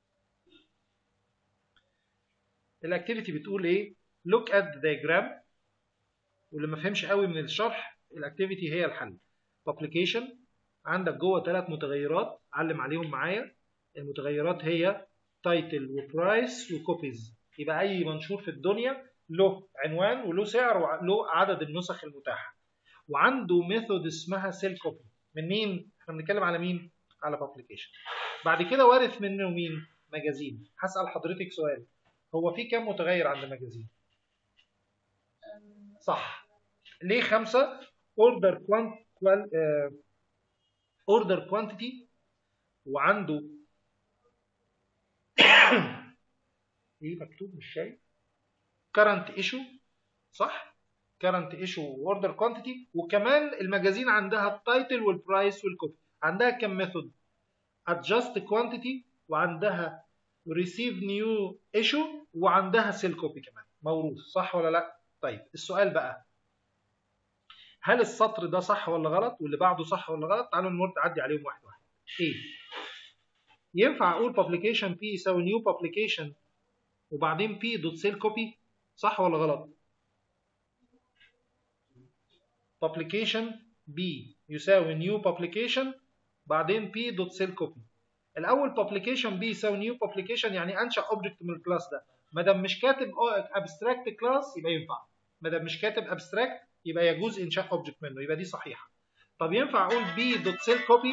Speaker 1: الاكتيفيتي بتقول ايه look at the diagram واللي ما فهمش قوي من الشرح الاكتيفيتي هي الحل publication عندك جوه ثلاث متغيرات علم عليهم معايا المتغيرات هي تايتل وبرايس وكوبيز يبقى اي منشور في الدنيا له عنوان وله سعر وله عدد النسخ المتاحه وعنده ميثود اسمها سيل كوبي من مين احنا بنتكلم على مين على publication بعد كده وارث منه مين مجازين هسال حضرتك سؤال هو في كام متغير عند مجازين صح ليه خمسة order quant uh, order quantity وعنده ايه مكتوب مش شايف current issue صح current issue order quantity وكمان المجازين عندها التايتل والبرايس والكوبي عندها كم ميثود adjust quantity وعندها receive new issue وعندها sell copy كمان موروث صح ولا لا طيب السؤال بقى هل السطر ده صح ولا غلط واللي بعده صح ولا غلط تعالوا نمر نعدي عليهم واحد واحد ايه ينفع اقول publication p يساوي new publication وبعدين p دوت سيل كوبي صح ولا غلط publication b يساوي new publication بعدين p دوت سيل كوبي الاول publication b يساوي new publication يعني انشا اوبجكت من الكلاس ده ما دام مش كاتب abstract كلاس يبقى ينفع ما دام مش كاتب abstract يبقى يجوز انشاء اوبجكت منه يبقى دي صحيحه طب ينفع اقول b دوت سيل كوبي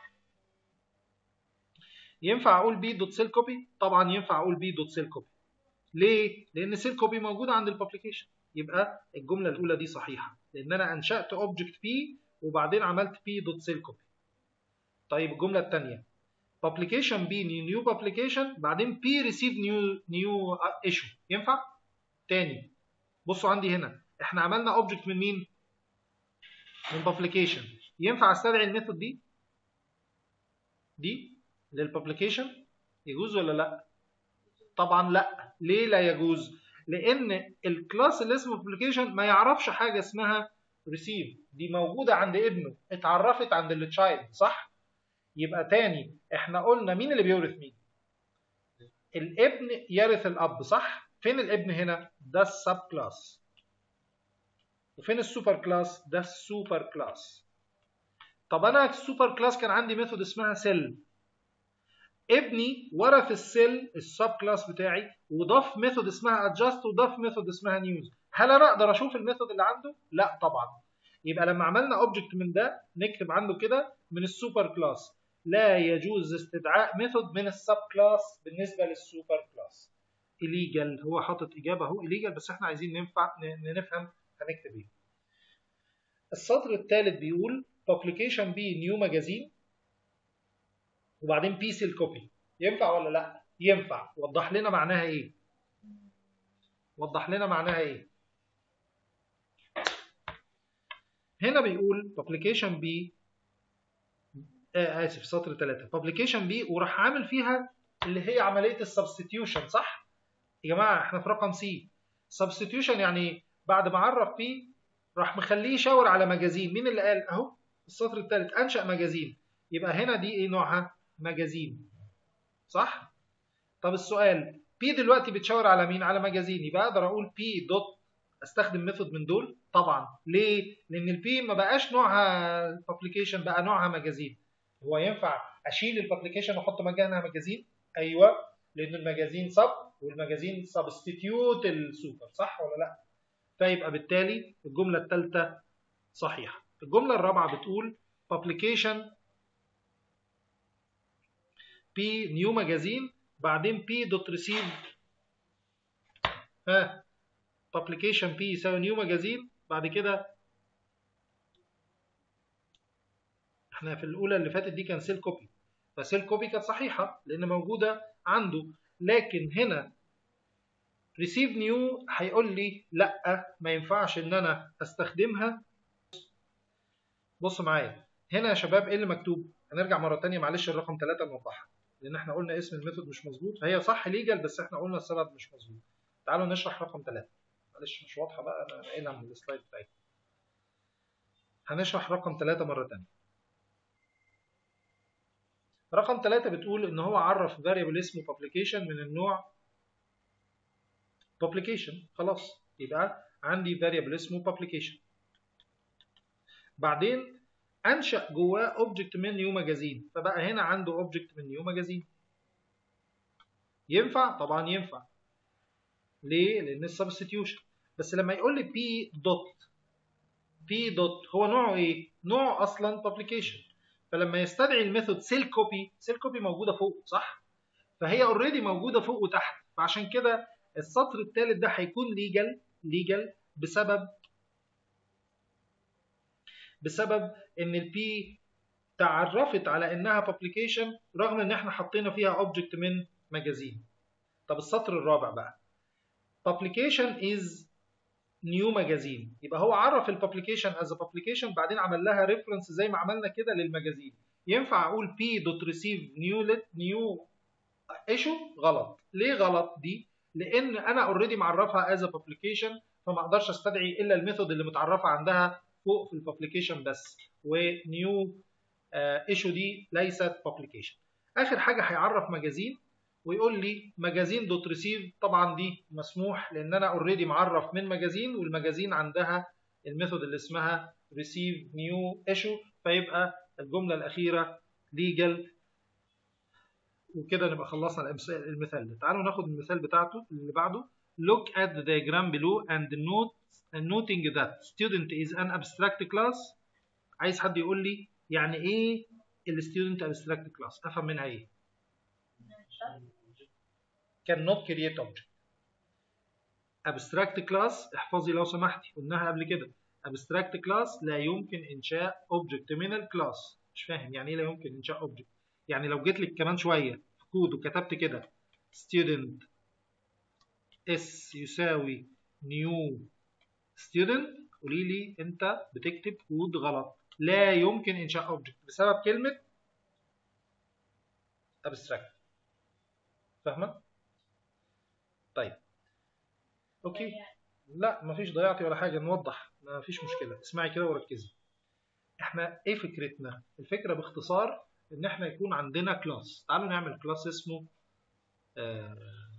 Speaker 1: ينفع اقول b دوت سيل كوبي طبعا ينفع اقول b دوت سيل كوبي ليه لان سيل كوبي موجوده عند الببليكيشن يبقى الجمله الاولى دي صحيحه لان انا انشات اوبجكت p وبعدين عملت p دوت سيل كوبي طيب الجمله الثانيه publication b new publication بعدين p receive new new issue ينفع تاني بصوا عندي هنا احنا عملنا اوبجكت من مين من publication ينفع استدعي الميثود دي دي للببليكيشن يجوز ولا لا طبعا لا ليه لا يجوز لان الكلاس اللي اسمه publication ما يعرفش حاجه اسمها receive دي موجوده عند ابنه اتعرفت عند التشايلد صح يبقى تاني احنا قلنا مين اللي بيورث مين الابن يرث الاب صح فين الابن هنا ده السب كلاس وفين السوبر كلاس ده السوبر كلاس طب انا السوبر كلاس كان عندي ميثود اسمها سيل ابني ورث السيل السب كلاس بتاعي وضاف ميثود اسمها ادجاست وضاف ميثود اسمها نيوز هل انا اقدر اشوف الميثود اللي عنده لا طبعا يبقى لما عملنا اوبجكت من ده نكتب عنده كده من السوبر كلاس لا يجوز استدعاء ميثود من السب كلاس بالنسبه للسوبر كلاس illegal هو حاطط اجابه اهو illegal بس احنا عايزين ننفع نفهم هنكتب ايه السطر الثالث بيقول publication b new magazine وبعدين بي سيل كوبي ينفع ولا لا ينفع وضح لنا معناها ايه وضح لنا معناها ايه هنا بيقول publication b آه اسف سطر 3 publication b وراح عامل فيها اللي هي عمليه السبستيوشن صح يا جماعه احنا في رقم سي سبستيوشن يعني بعد ما عرف بي راح مخليه يشاور على مجازين مين اللي قال اهو السطر الثالث انشا مجازين يبقى هنا دي ايه نوعها مجازين صح طب السؤال بي دلوقتي بتشاور على مين على مجازين يبقى اقدر اقول بي دوت استخدم ميثود من دول طبعا ليه لان البي ما بقاش نوعها بابليكيشن بقى نوعها مجازين هو ينفع اشيل البابليكيشن واحط مكانها مجازين ايوه لان المجازين سب والمجازين سبستيتيوت السوبر صح ولا لا فيبقى بالتالي الجمله الثالثه صحيحه الجمله الرابعه بتقول publication بي نيو ماجازين بعدين بي دوت ريسيف ها publication بي يساوي نيو ماجازين بعد كده احنا في الاولى اللي فاتت دي كان سيل كوبي فسيل كوبي كانت صحيحه لان موجوده عنده لكن هنا ريسيف نيو هيقول لي لا ما ينفعش ان انا استخدمها بص معايا هنا يا شباب ايه اللي مكتوب هنرجع مره ثانيه معلش الرقم 3 نوضحها لان احنا قلنا اسم الميثود مش مظبوط هي صح ليجل بس احنا قلنا السبب مش مظبوط تعالوا نشرح رقم 3 معلش مش واضحه بقى انا قايلها من السلايد بتاعتي هنشرح رقم 3 مره ثانيه رقم 3 بتقول ان هو عرف variable اسمه publication من النوع publication خلاص يبقى عندي variable اسمه publication بعدين انشا جواه اوبجكت من نيو ماجازين فبقى هنا عنده اوبجكت من نيو ماجازين ينفع طبعا ينفع ليه لان السبستيوشن بس لما يقول لي بي دوت بي دوت هو نوعه ايه نوعه اصلا publication فلما يستدعي الميثود سيل كوبي سيل كوبي موجوده فوق صح فهي اوريدي موجوده فوق وتحت فعشان كده السطر الثالث ده هيكون ليجل ليجل بسبب بسبب ان البي تعرفت على انها بابليكيشن رغم ان احنا حطينا فيها اوبجكت من ماجازين طب السطر الرابع بقى publication is new magazine يبقى هو عرف البابليكيشن از publication بعدين عمل لها ريفرنس زي ما عملنا كده للمجازين ينفع اقول p دوت ريسيف نيو لت نيو ايشو غلط ليه غلط دي لان انا اوريدي معرفها از publication فما اقدرش استدعي الا الميثود اللي متعرفه عندها فوق في البابليكيشن بس ونيو ايشو دي ليست publication اخر حاجه هيعرف مجازين ويقول لي مجازين دوت ريسيف طبعا دي مسموح لان انا اوريدي معرف من مجازين والمجازين عندها الميثود اللي اسمها ريسيف نيو ايشو فيبقى الجمله الاخيره ليجل وكده نبقى خلصنا المثال ده تعالوا ناخد المثال بتاعته اللي بعده look at the diagram below and note and noting that student is an abstract class عايز حد يقول لي يعني ايه الستودنت abstract class افهم منها ايه cannot create object abstract class احفظي لو سمحتي قلناها قبل كده abstract class لا يمكن انشاء object من الكلاس مش فاهم يعني ايه لا يمكن انشاء object يعني لو جيت لك كمان شويه في كود وكتبت كده student s يساوي new student قولي لي انت بتكتب كود غلط لا يمكن انشاء object بسبب كلمه abstract فاهمه طيب اوكي لا مفيش ضيعتي ولا حاجه نوضح مفيش مشكله اسمعي كده وركزي احنا ايه فكرتنا الفكره باختصار ان احنا يكون عندنا كلاس تعالوا نعمل كلاس اسمه آه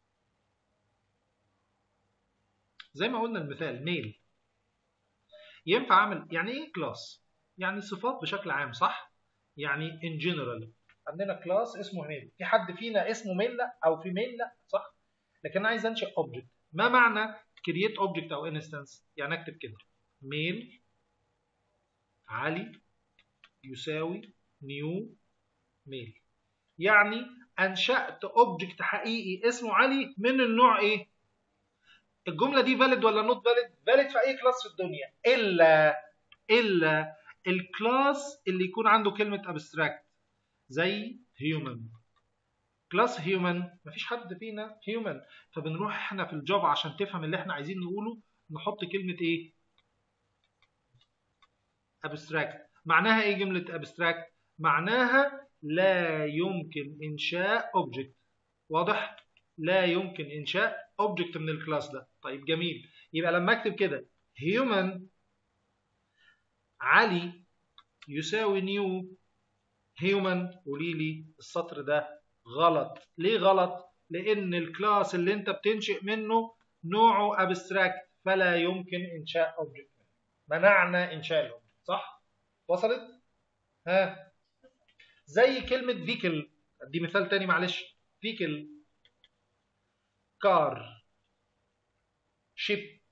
Speaker 1: زي ما قلنا المثال ميل ينفع اعمل يعني ايه كلاس يعني صفات بشكل عام صح يعني in general عندنا كلاس اسمه ميل في حد فينا اسمه ميل لا او في ميل لا صح لكن انا عايز انشئ اوبجكت ما معنى create object او instance يعني اكتب كده ميل علي يساوي نيو ميل يعني انشأت اوبجكت حقيقي اسمه علي من النوع ايه الجمله دي فاليد ولا نوت فاليد فاليد في اي كلاس في الدنيا الا الا الكلاس اللي يكون عنده كلمه abstract زي human كلاس هيومن مفيش حد فينا هيومن فبنروح احنا في الجافا عشان تفهم اللي احنا عايزين نقوله نحط كلمه ايه abstract معناها ايه جمله abstract معناها لا يمكن انشاء اوبجكت واضح لا يمكن انشاء اوبجكت من الكلاس ده طيب جميل يبقى لما اكتب كده human علي يساوي نيو human قولي لي السطر ده غلط ليه غلط لان الكلاس اللي انت بتنشئ منه نوعه abstract فلا يمكن انشاء اوبجكت منعنا انشاء الاوبجكت صح وصلت ها زي كلمه فيكل ادي مثال تاني معلش فيكل كار شيب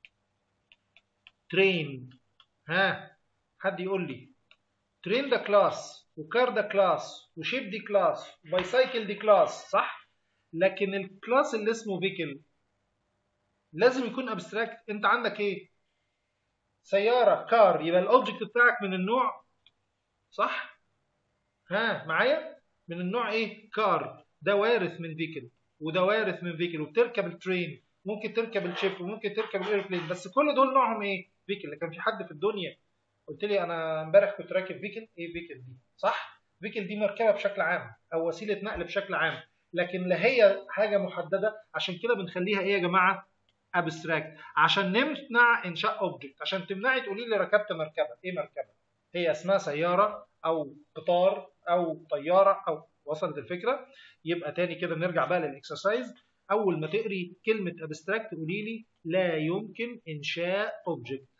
Speaker 1: ترين ها حد يقول لي ترين ده كلاس وكار ده كلاس وشيب دي كلاس وبايسايكل دي كلاس صح لكن الكلاس اللي اسمه فيكل لازم يكون ابستراكت انت عندك ايه سياره كار يبقى الاوبجكت بتاعك من النوع صح ها معايا من النوع ايه كار ده وارث من فيكل وده وارث من فيكل وبتركب الترين ممكن تركب الشيب وممكن تركب الايربلين بس كل دول نوعهم ايه فيكل كان في حد في الدنيا قلت لي انا امبارح كنت راكب فيكل ايه فيكل دي صح فيكل دي مركبه بشكل عام او وسيله نقل بشكل عام لكن لا هي حاجه محدده عشان كده بنخليها ايه يا جماعه ابستراكت عشان نمنع انشاء اوبجكت عشان تمنعي تقولي لي ركبت مركبه ايه مركبه هي اسمها سياره او قطار او طياره او وصلت الفكره يبقى تاني كده نرجع بقى للاكسرسايز اول ما تقري كلمه ابستراكت قولي لي لا يمكن انشاء اوبجكت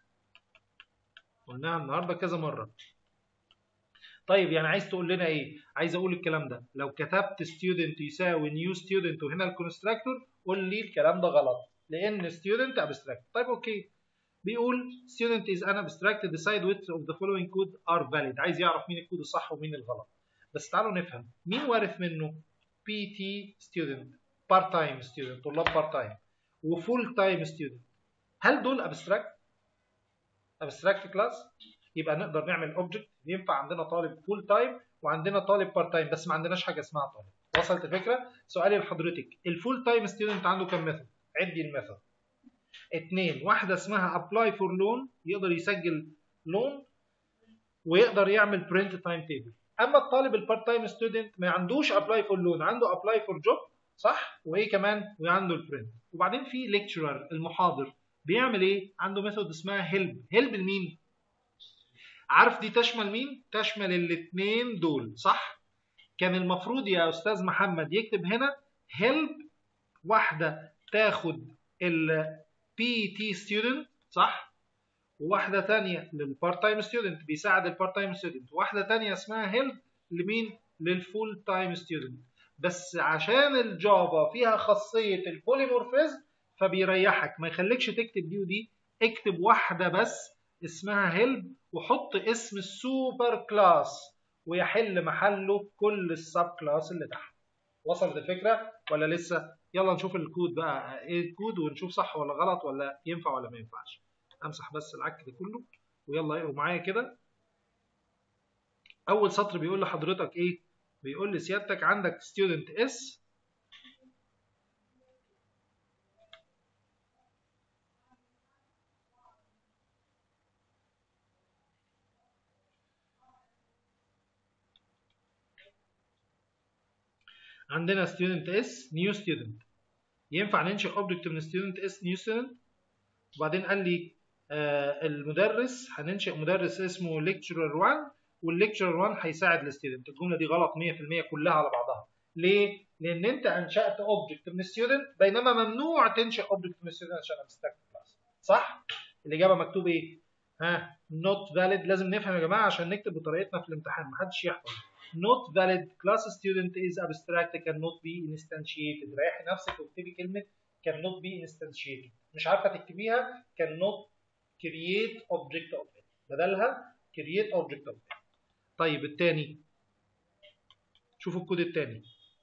Speaker 1: قلناها النهارده كذا مره طيب يعني عايز تقول لنا ايه عايز اقول الكلام ده لو كتبت student يساوي new student وهنا الكونستراكتور قول لي الكلام ده غلط لان student abstract طيب اوكي بيقول student is an abstract decide which of the following code are valid عايز يعرف مين الكود الصح ومين الغلط بس تعالوا نفهم مين وارث منه PT student part time student طلاب part time وفول تايم student هل دول abstract abstract class يبقى نقدر نعمل object ينفع عندنا طالب فول تايم وعندنا طالب بارت تايم بس ما عندناش حاجه اسمها طالب وصلت الفكره سؤالي لحضرتك الفول تايم ستودنت عنده كام ميثود عدي الميثود اثنين واحده اسمها ابلاي فور لون يقدر يسجل لون ويقدر يعمل برنت تايم تيبل اما الطالب البارت تايم ستودنت ما عندوش ابلاي فور لون عنده ابلاي فور جوب صح وايه كمان وعنده البرنت وبعدين في ليكتشرر المحاضر بيعمل ايه عنده ميثود اسمها هيلب هيلب لمين عارف دي تشمل مين تشمل الاثنين دول صح كان المفروض يا استاذ محمد يكتب هنا هيلب واحده تاخد ال بي تي ستودنت صح وواحده ثانيه للبارت تايم ستودنت بيساعد البارت تايم ستودنت واحده ثانيه اسمها هيلب لمين للفول تايم ستودنت بس عشان الجافا فيها خاصيه البوليمورفيزم فبيريحك ما يخليكش تكتب دي ودي اكتب واحده بس اسمها هيلب وحط اسم السوبر كلاس ويحل محله كل السب كلاس اللي تحت وصلت الفكره ولا لسه يلا نشوف الكود بقى ايه الكود ونشوف صح ولا غلط ولا ينفع ولا ما ينفعش امسح بس العك ده كله ويلا اقروا معايا كده اول سطر بيقول لحضرتك ايه بيقول لي سيادتك عندك ستودنت اس عندنا student s new student ينفع ننشئ object من student s new student وبعدين قال لي آه المدرس هننشئ مدرس اسمه lecturer 1 والlecturer 1 هيساعد الستودنت الجمله دي غلط 100% كلها على بعضها ليه؟ لان انت انشات object من student بينما ممنوع تنشئ object من student عشان abstract class صح؟ الاجابه مكتوب ايه؟ ها not valid لازم نفهم يا جماعه عشان نكتب بطريقتنا في الامتحان محدش يحفظ not valid class student is abstract cannot be instantiated ريحي نفسك واكتبي كلمة cannot be instantiated مش عارفة تكتبيها cannot create object of it بدلها create object of it طيب التاني شوفوا الكود التاني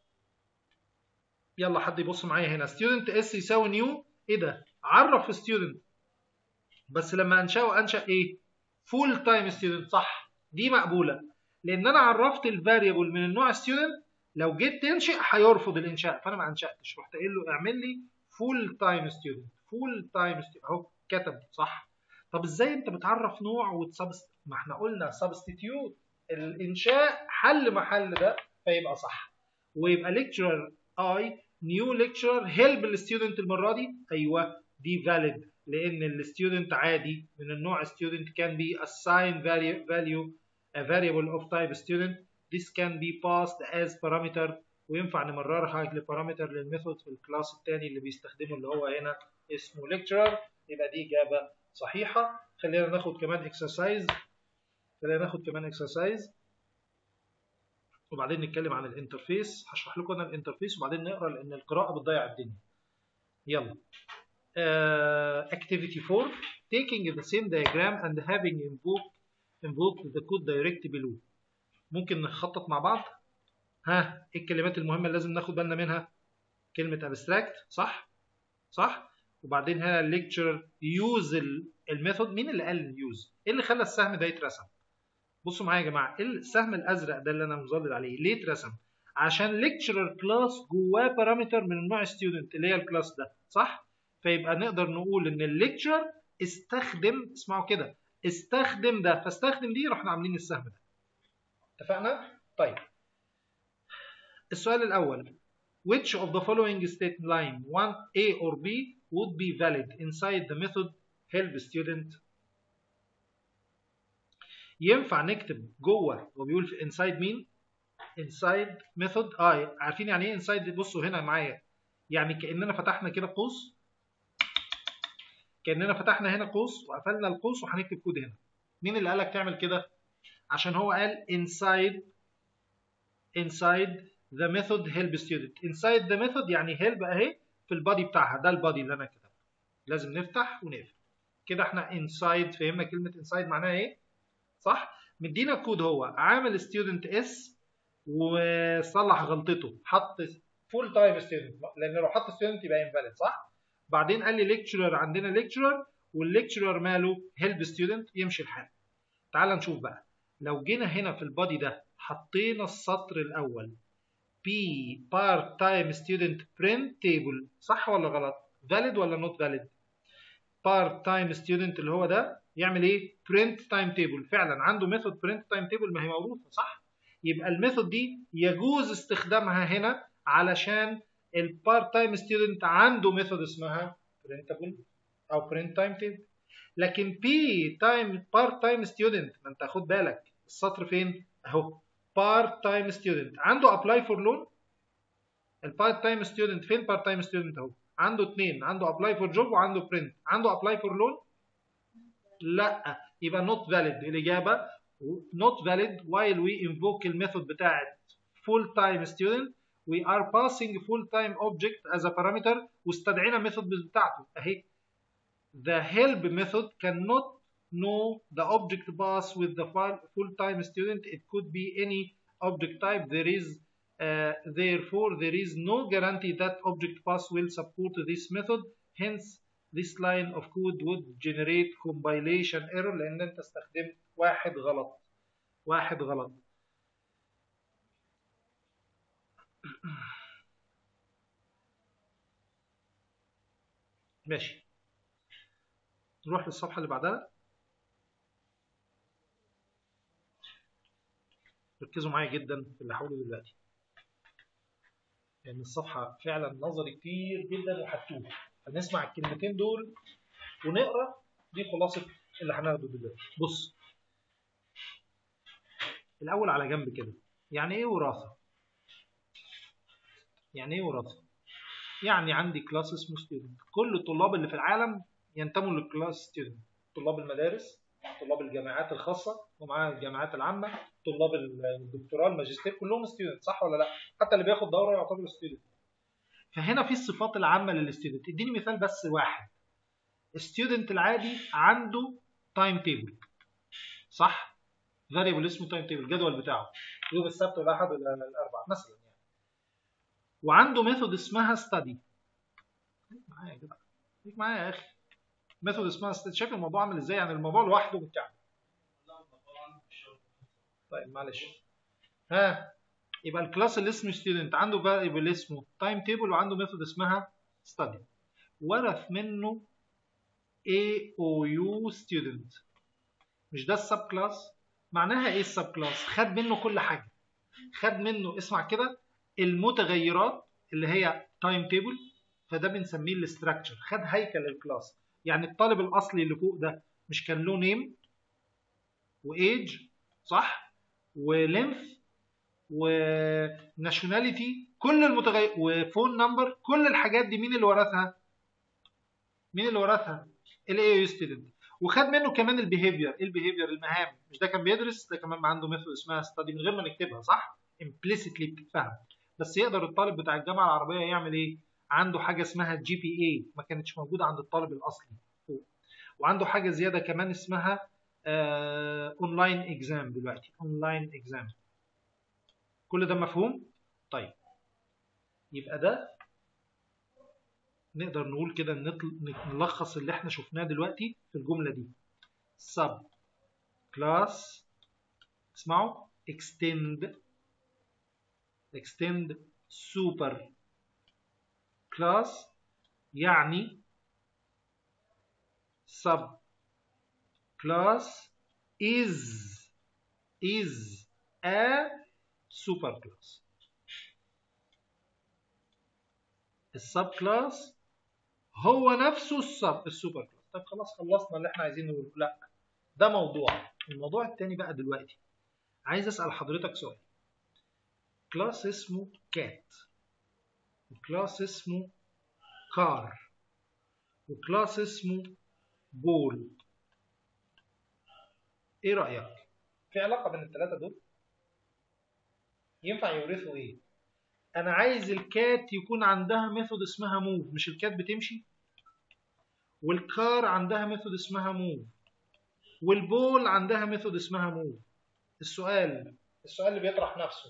Speaker 1: يلا حد يبص معايا هنا student s يساوي new ايه ده عرف student بس لما انشاه انشا ايه full time student صح دي مقبوله لان انا عرفت الفاريبل من النوع ستودنت لو جيت تنشئ هيرفض الانشاء فانا ما انشاتش رحت قايل له اعمل لي فول تايم ستودنت فول تايم ستودنت اهو كتب صح طب ازاي انت بتعرف نوع وتسبست ما احنا قلنا سبستيتيوت الانشاء حل محل ده فيبقى صح ويبقى lecturer I new lecturer help الستودنت المره دي ايوه دي valid لان الستودنت عادي من النوع student can be assigned value value a variable of type student this can be passed as parameter وينفع نمررها لبارامتر للميثود في الكلاس الثاني اللي بيستخدمه اللي هو هنا اسمه lecturer يبقى دي اجابه صحيحه خلينا ناخد كمان exercise خلينا ناخد كمان exercise وبعدين نتكلم عن الانترفيس هشرح لكم انا الانترفيس وبعدين نقرا لان القراءه بتضيع الدنيا يلا uh, activity 4 taking the same diagram and having invoked invoked the code direct below ممكن نخطط مع بعض ها ايه الكلمات المهمه اللي لازم ناخد بالنا منها كلمه abstract صح صح وبعدين هنا lecture use الميثود مين اللي قال use ايه اللي خلى السهم ده يترسم بصوا معايا يا جماعه السهم الازرق ده اللي انا مظلل عليه ليه اترسم عشان lecturer كلاس جواه بارامتر من النوع ستودنت اللي هي الكلاس ده صح فيبقى نقدر نقول ان الليكتشر استخدم اسمعوا كده استخدم ده فاستخدم دي رحنا عاملين السهم ده اتفقنا طيب السؤال الاول which of the following state line 1 A or B would be valid inside the method help student ينفع نكتب جوه هو بيقول في inside مين inside method اه عارفين يعني ايه inside بصوا هنا معايا يعني كاننا فتحنا كده قوس كاننا فتحنا هنا قوس وقفلنا القوس وهنكتب كود هنا مين اللي قالك تعمل كده عشان هو قال inside inside the method help student inside the method يعني help اهي في البادي بتاعها ده البادي اللي انا كتبته لازم نفتح ونقفل كده احنا inside فهمنا كلمه inside معناها ايه صح مدينا الكود هو عامل ستودنت اس وصلح غلطته حط فول تايم ستودنت لان لو حط ستودنت يبقى انفاليد صح بعدين قال لي ليكتشرر عندنا ليكتشرر والليكتشرر ماله هيلب ستودنت يمشي الحال تعال نشوف بقى لو جينا هنا في البادي ده حطينا السطر الاول بي بارت تايم ستودنت برنت تيبل صح ولا غلط فاليد ولا نوت فاليد بارت تايم ستودنت اللي هو ده يعمل ايه برنت تايم تيبل فعلا عنده ميثود برنت تايم تيبل ما هي موروثه صح يبقى الميثود دي يجوز استخدامها هنا علشان البارت تايم ستودنت عنده ميثود اسمها برنتابل او برنت تايم تيبل لكن بي تايم بارت تايم ستودنت ما انت خد بالك السطر فين اهو بارت تايم ستودنت عنده ابلاي فور لون البارت تايم ستودنت فين بارت تايم ستودنت اهو عنده اثنين عنده ابلاي فور جوب وعنده برنت عنده ابلاي فور لون لا يبقى not valid الإجابة not valid while we invoke الميثود بتاعت full time student we are passing full time object as a parameter واستدعينا الميثود بتاعته أهي the help method cannot know the object pass with the full time student it could be any object type there is uh, therefore there is no guarantee that object pass will support this method hence this line of code would generate compilation error لان انت استخدمت واحد غلط واحد غلط ماشي نروح للصفحة اللي بعدها ركزوا معايا جدا في اللي هقوله دلوقتي لأن يعني الصفحة فعلا نظري كتير جدا وهتوه هنسمع الكلمتين دول ونقرا دي خلاصه اللي هناخده دلوقتي بص الاول على جنب كده يعني ايه وراثه يعني ايه وراثه يعني عندي كلاس اسمه ستودنت كل الطلاب اللي في العالم ينتموا للكلاس ستودنت طلاب المدارس طلاب الجامعات الخاصه ومعاها الجامعات العامه طلاب الدكتوراه الماجستير كلهم ستودنت صح ولا لا حتى اللي بياخد دوره يعتبر ستودنت فهنا في الصفات العامه للستودنت اديني مثال بس واحد الستودنت العادي عنده تايم تيبل صح فاريبل اسمه تايم تيبل الجدول بتاعه يوم السبت والاحد والاربعاء مثلا يعني وعنده ميثود اسمها ستادي معايا يا جدع خليك معايا يا اخي ميثود اسمها ستادي شايف الموضوع عامل ازاي يعني الموضوع لوحده متكعب طيب معلش ها يبقى الكلاس اللي اسمه ستودنت عنده فاريبل اسمه تايم تيبل وعنده ميثود اسمها ستادي ورث منه AOU student مش ده السب كلاس معناها ايه السب كلاس خد منه كل حاجه خد منه اسمع كده المتغيرات اللي هي تايم تيبل فده بنسميه الاستراكشر خد هيكل الكلاس يعني الطالب الاصلي اللي فوق ده مش كان له نيم وايج صح ولينث وناشوناليتي كل المتغير وفون نمبر كل الحاجات دي مين اللي ورثها مين اللي ورثها الاي يو ستودنت وخد منه كمان البيهيفير ايه البيهيفير المهام مش ده كان بيدرس ده كمان عنده ميثود اسمها ستادي من غير ما نكتبها صح امبليسيتلي بتتفهم بس يقدر الطالب بتاع الجامعه العربيه يعمل ايه عنده حاجه اسمها جي بي اي ما كانتش موجوده عند الطالب الاصلي وعنده حاجه زياده كمان اسمها اونلاين uh, اكزام دلوقتي اونلاين اكزام كل ده مفهوم طيب يبقى ده نقدر نقول كده نلخص اللي احنا شفناه دلوقتي في الجمله دي sub class اسمعوا extend extend super class يعني sub class is is a super class السب كلاس هو نفسه السب السوبر كلاس طب خلاص خلصنا اللي احنا عايزين نقوله لا ده موضوع الموضوع التاني بقى دلوقتي عايز اسال حضرتك سؤال كلاس اسمه كات وكلاس اسمه كار وكلاس اسمه بول ايه رايك في علاقه بين الثلاثه دول ينفع يورثوا ايه انا عايز الكات يكون عندها ميثود اسمها موف مش الكات بتمشي والكار عندها ميثود اسمها موف والبول عندها ميثود اسمها موف السؤال السؤال اللي بيطرح نفسه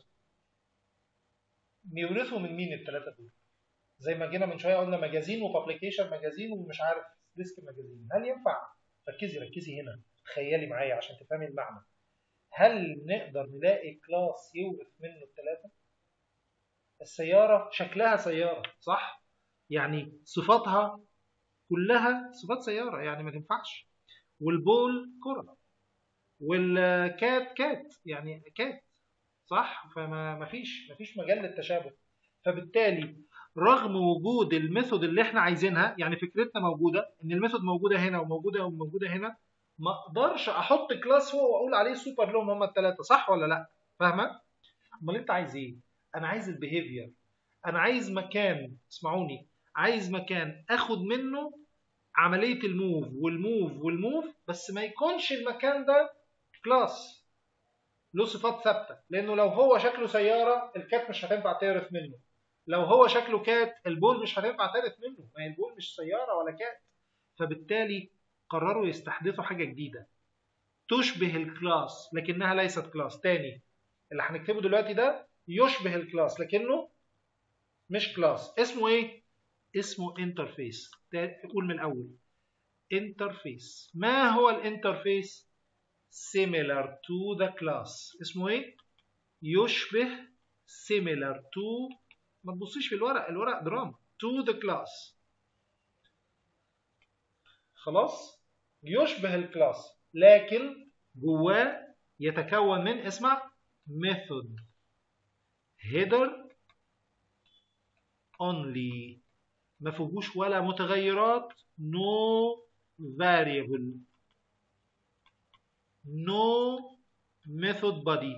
Speaker 1: بيورثوا من مين الثلاثه دول زي ما جينا من شويه قلنا مجازين وبابليكيشن مجازين ومش عارف ديسك مجازين هل ينفع ركزي ركزي هنا تخيلي معايا عشان تفهمي المعنى هل نقدر نلاقي كلاس يورث منه الثلاثه السيارة شكلها سيارة صح؟ يعني صفاتها كلها صفات سيارة يعني ما تنفعش والبول كرة والكات كات يعني كات صح؟ فما ما فيش ما فيش مجال للتشابه فبالتالي رغم وجود الميثود اللي احنا عايزينها يعني فكرتنا موجودة ان الميثود موجودة هنا وموجودة وموجودة هنا ما اقدرش احط كلاس فوق واقول عليه سوبر لهم هم الثلاثة صح ولا لا؟ فاهمة؟ امال انت عايز ايه؟ انا عايز البيهيفير انا عايز مكان اسمعوني عايز مكان اخد منه عمليه الموف والموف والموف بس ما يكونش المكان ده كلاس له صفات ثابته لانه لو هو شكله سياره الكات مش هتنفع تعرف منه لو هو شكله كات البول مش هتنفع تعرف منه ما هي البول مش سياره ولا كات فبالتالي قرروا يستحدثوا حاجه جديده تشبه الكلاس لكنها ليست كلاس تاني اللي هنكتبه دلوقتي ده يشبه الكلاس لكنه مش كلاس اسمه ايه اسمه انترفيس قول من الاول انترفيس ما هو الانترفيس similar to the class اسمه ايه يشبه similar to ما تبصيش في الورق الورق دراما to the class خلاص يشبه الكلاس لكن جواه يتكون من اسمع method header only ما فيهوش ولا متغيرات no variable no method body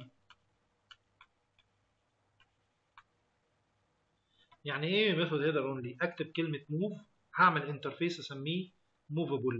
Speaker 1: يعني ايه method header only اكتب كلمة move هعمل انترفيس اسميه movable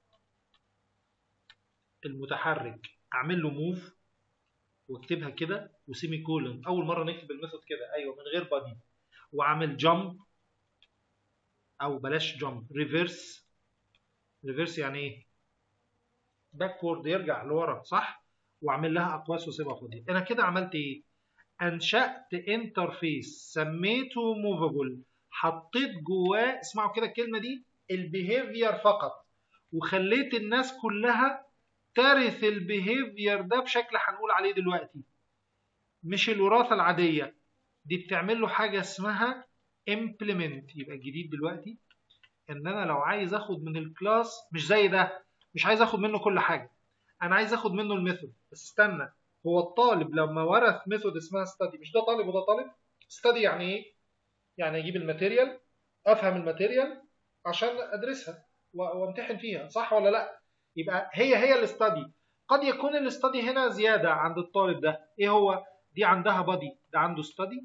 Speaker 1: المتحرك اعمل له move واكتبها كده وسيمي كولون اول مره نكتب الميثود كده ايوه من غير بادي واعمل جامب او بلاش جامب ريفرس ريفرس يعني ايه باكورد يرجع لورا صح واعمل لها اقواس واسيبها فاضيه انا كده عملت ايه انشات انترفيس سميته موفابل حطيت جواه اسمعوا كده الكلمه دي البيهيفير فقط وخليت الناس كلها ترث البيهيفير ده بشكل هنقول عليه دلوقتي مش الوراثة العادية دي بتعمل له حاجة اسمها implement يبقى الجديد دلوقتي ان انا لو عايز اخد من الكلاس مش زي ده مش عايز اخد منه كل حاجة انا عايز اخد منه الميثود بس استنى هو الطالب لما ورث ميثود اسمها ستادي مش ده طالب وده طالب ستادي يعني ايه يعني اجيب الماتيريال افهم الماتيريال عشان ادرسها وامتحن فيها صح ولا لا يبقى هي هي الاستادي قد يكون الاستادي هنا زياده عند الطالب ده ايه هو دي عندها بادي ده عنده ستادي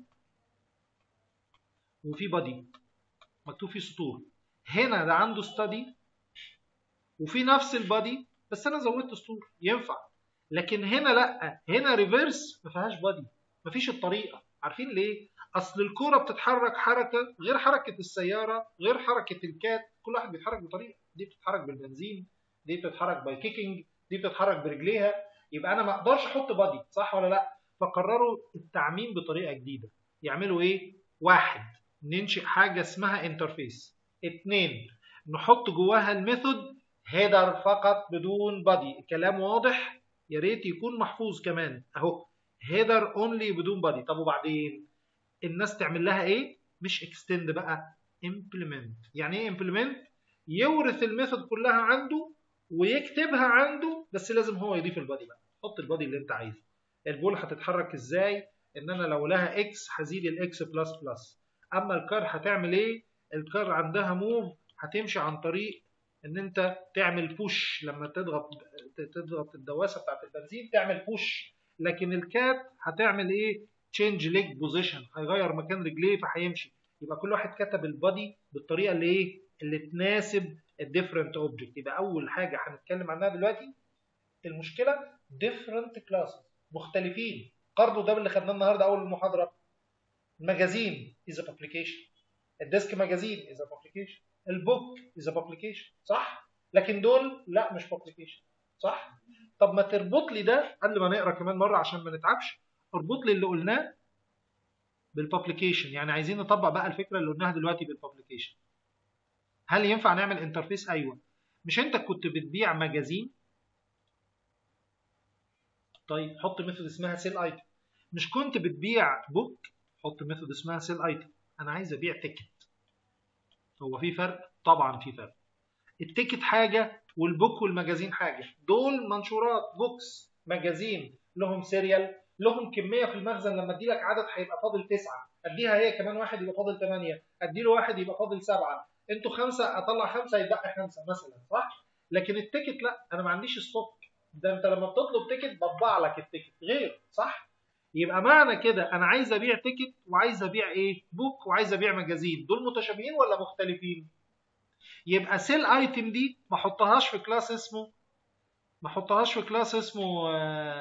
Speaker 1: وفي بادي مكتوب فيه سطور هنا ده عنده ستادي وفي نفس البادي بس انا زودت سطور ينفع لكن هنا لا هنا ريفرس ما فيهاش بادي ما فيش الطريقه عارفين ليه اصل الكوره بتتحرك حركه غير حركه السياره غير حركه الكات كل واحد بيتحرك بطريقه دي بتتحرك بالبنزين دي بتتحرك باي كيكنج دي بتتحرك برجليها يبقى انا ما اقدرش احط بادي صح ولا لا فقرروا التعميم بطريقه جديده يعملوا ايه واحد ننشئ حاجه اسمها انترفيس اتنين نحط جواها الميثود هيدر فقط بدون بادي الكلام واضح يا ريت يكون محفوظ كمان اهو هيدر اونلي بدون بادي طب وبعدين الناس تعمل لها ايه مش اكستند بقى امبلمنت يعني ايه امبلمنت يورث الميثود كلها عنده ويكتبها عنده بس لازم هو يضيف البادي بقى حط البادي اللي انت عايزه البول هتتحرك ازاي ان انا لو لها اكس هزيد الاكس بلس بلس اما الكار هتعمل ايه الكار عندها موف هتمشي عن طريق ان انت تعمل بوش لما تضغط تضغط الدواسه بتاعت البنزين تعمل بوش لكن الكات هتعمل ايه تشينج ليج بوزيشن هيغير مكان رجليه فهيمشي يبقى كل واحد كتب البادي بالطريقه اللي ايه اللي تناسب الديفرنت اوبجكت يبقى اول حاجه هنتكلم عنها دلوقتي المشكله ديفرنت كلاسز مختلفين قارنوا ده باللي خدناه النهارده اول المحاضره الماجازين از ا بابليكيشن الديسك ماجازين از ا بابليكيشن البوك از ا بابليكيشن صح لكن دول لا مش بابليكيشن صح طب ما تربط لي ده قبل ما نقرا كمان مره عشان ما نتعبش اربط لي اللي قلناه بالبابليكيشن يعني عايزين نطبق بقى الفكره اللي قلناها دلوقتي بالبابليكيشن هل ينفع نعمل انترفيس ايوه مش انت كنت بتبيع مجازين طيب حط ميثود اسمها سيل ايتم مش كنت بتبيع بوك حط ميثود اسمها سيل ايتم انا عايز ابيع تيكت هو في فرق طبعا في فرق التيكت حاجه والبوك والمجازين حاجه دول منشورات بوكس مجازين لهم سيريال لهم كميه في المخزن لما ادي لك عدد هيبقى فاضل تسعه اديها هي كمان واحد يبقى فاضل ثمانيه ادي له واحد يبقى فاضل سبعه انتوا خمسه اطلع خمسه يتبقى خمسه مثلا صح؟ لكن التيكت لا انا ما عنديش ستوك ده انت لما بتطلب تيكت بطبع لك التيكت غير صح؟ يبقى معنى كده انا عايز ابيع تيكت وعايز ابيع ايه؟ بوك وعايز ابيع مجازين دول متشابهين ولا مختلفين؟ يبقى سيل ايتم دي ما احطهاش في كلاس اسمه ما احطهاش في كلاس اسمه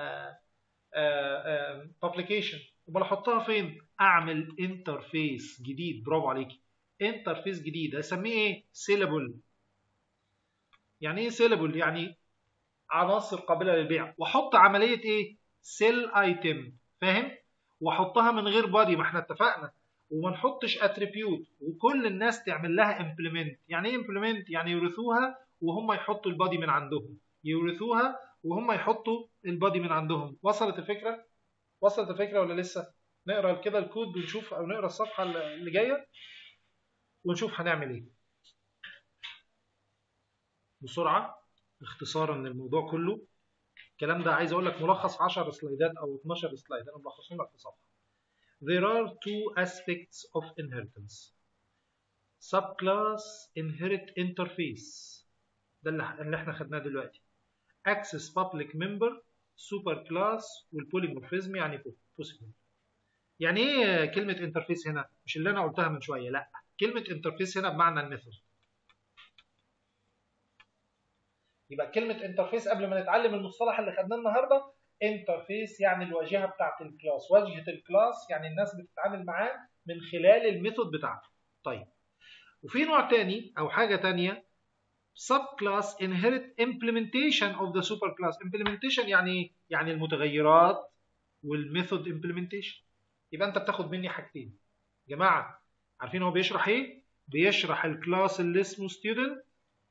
Speaker 1: بابليكيشن امال احطها فين؟ اعمل انترفيس جديد برافو عليكي انترفيس جديد اسميه ايه؟ سيلابل يعني ايه سيلابل؟ يعني عناصر قابله للبيع واحط عمليه ايه؟ سيل ايتم فاهم؟ واحطها من غير بادي ما احنا اتفقنا وما نحطش اتريبيوت وكل الناس تعمل لها امبلمنت يعني ايه امبلمنت؟ يعني يورثوها وهم يحطوا البادي من عندهم يورثوها وهم يحطوا البادي من عندهم وصلت الفكره؟ وصلت الفكره ولا لسه؟ نقرا كده الكود ونشوف او نقرا الصفحه اللي جايه ونشوف هنعمل ايه بسرعة اختصارا للموضوع كله الكلام ده عايز اقول لك ملخص 10 سلايدات او 12 سلايد انا ملخصهم لك في صفحة There are two aspects of inheritance subclass inherit interface ده اللي احنا خدناه دلوقتي access public member super class والبوليمورفيزم يعني possible يعني ايه كلمة انترفيس هنا مش اللي انا قلتها من شوية لا كلمة انترفيس هنا بمعنى الميثود يبقى كلمة انترفيس قبل ما نتعلم المصطلح اللي خدناه النهارده انترفيس يعني الواجهة بتاعت الكلاس واجهة الكلاس يعني الناس بتتعامل معاه من خلال الميثود بتاعته طيب وفي نوع تاني او حاجة تانية subclass inherit implementation of the superclass implementation يعني ايه؟ يعني المتغيرات والميثود implementation يبقى انت بتاخد مني حاجتين جماعة عارفين هو بيشرح ايه؟ بيشرح الكلاس اللي اسمه student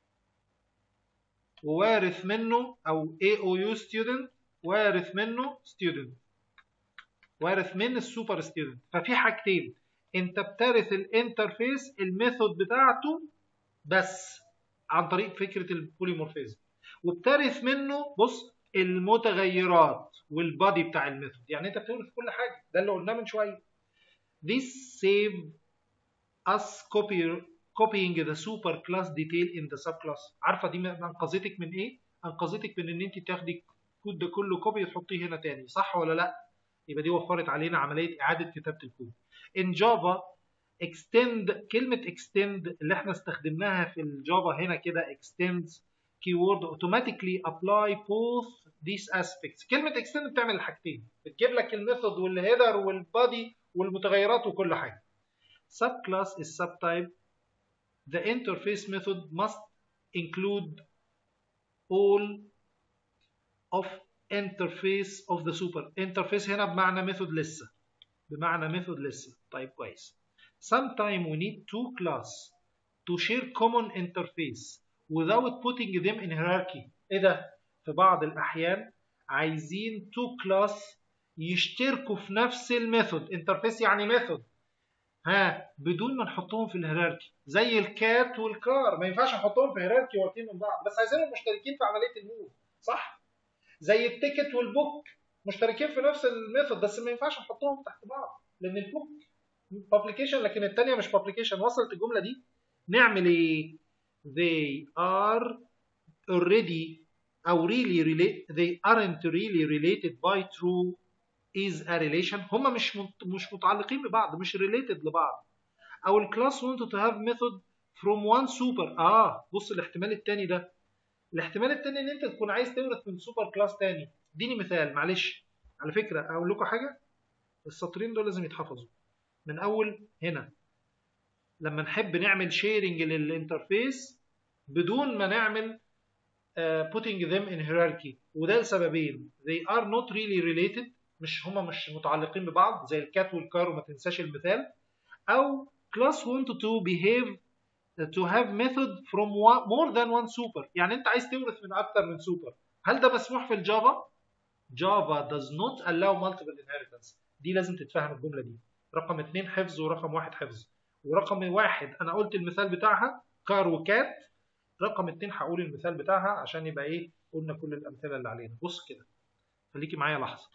Speaker 1: ووارث منه او AOU student وارث منه student وارث من السوبر ستودنت ففي حاجتين انت بترث الانترفيس الميثود بتاعته بس عن طريق فكره البوليمورفيزم وبترث منه بص المتغيرات والبادي بتاع الميثود يعني انت بتورث كل حاجه ده اللي قلناه من شويه this save us copy copying the super class detail in the subclass عارفه دي انقذتك من ايه انقذتك من ان انت تاخدي الكود ده كله كوبي وتحطيه هنا تاني صح ولا لا يبقى دي وفرت علينا عمليه اعاده كتابه الكود in Java extend كلمه extend اللي احنا استخدمناها في الجافا هنا كده extends keyword automatically apply both these aspects كلمه extend بتعمل الحاجتين بتجيب لك الميثود والهيدر والبادي والمتغيرات وكل حاجه subclass is subtype the interface method must include all of interface of the super interface هنا بمعنى method لسه بمعنى method لسه طيب كويس sometime we need two class to share common interface without putting them in hierarchy ايه ده في بعض الاحيان عايزين two class يشتركوا في نفس الميثود انترفيس يعني ميثود ها بدون ما نحطهم في الهيراركي زي الكات والكار ما ينفعش نحطهم في هيراركي واقفين من بعض بس عايزينهم مشتركين في عمليه الموف صح زي التيكت والبوك مشتركين في نفس الميثود بس ما ينفعش نحطهم تحت بعض لان البوك بابليكيشن لكن الثانيه مش بابليكيشن وصلت الجمله دي نعمل ايه they are already او really relate they aren't really related by true is a relation هم مش مش متعلقين ببعض مش related لبعض او الكلاس want to have method from one super اه بص الاحتمال الثاني ده الاحتمال الثاني ان انت تكون عايز تورث من سوبر كلاس ثاني اديني مثال معلش على فكره اقول لكم حاجه السطرين دول لازم يتحفظوا من اول هنا لما نحب نعمل شيرنج للانترفيس بدون ما نعمل uh, putting them in hierarchy وده لسببين they are not really related مش هما مش متعلقين ببعض زي الكات والكار وما تنساش المثال او class want to behave to have method from one, more than one super يعني انت عايز تورث من اكتر من سوبر هل ده مسموح في الجافا جافا does not allow multiple inheritance دي لازم تتفهم الجمله دي رقم اثنين حفظ ورقم واحد حفظ ورقم واحد انا قلت المثال بتاعها كار وكات رقم اثنين هقول المثال بتاعها عشان يبقى ايه قلنا كل الامثله اللي علينا بص كده خليكي معايا لحظه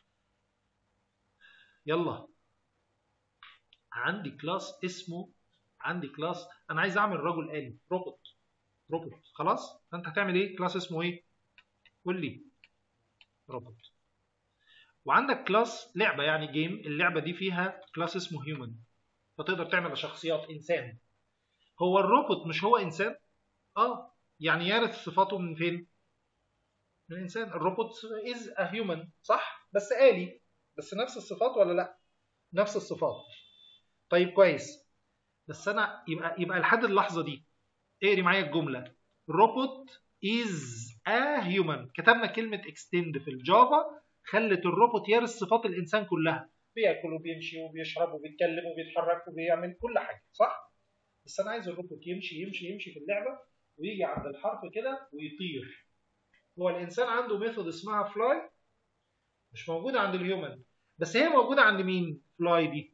Speaker 1: يلا عندي كلاس اسمه عندي كلاس انا عايز اعمل رجل آلي روبوت روبوت خلاص فانت هتعمل ايه كلاس اسمه ايه قول لي روبوت وعندك كلاس لعبه يعني جيم اللعبه دي فيها كلاس اسمه هيومن فتقدر تعمل شخصيات انسان هو الروبوت مش هو انسان اه يعني يرث صفاته من فين من الانسان الروبوت از ا هيومن صح بس آلي بس نفس الصفات ولا لا نفس الصفات طيب كويس بس انا يبقى يبقى لحد اللحظه دي اقري معايا الجمله روبوت از ا هيومن كتبنا كلمه اكستند في الجافا خلت الروبوت يرث صفات الانسان كلها بياكل وبيمشي وبيشرب وبيتكلم وبيتحرك وبيعمل كل حاجه صح بس انا عايز الروبوت يمشي يمشي يمشي في اللعبه ويجي عند الحرف كده ويطير هو الانسان عنده ميثود اسمها فلاي مش موجوده عند الهيومن بس هي موجوده عند مين فلاي دي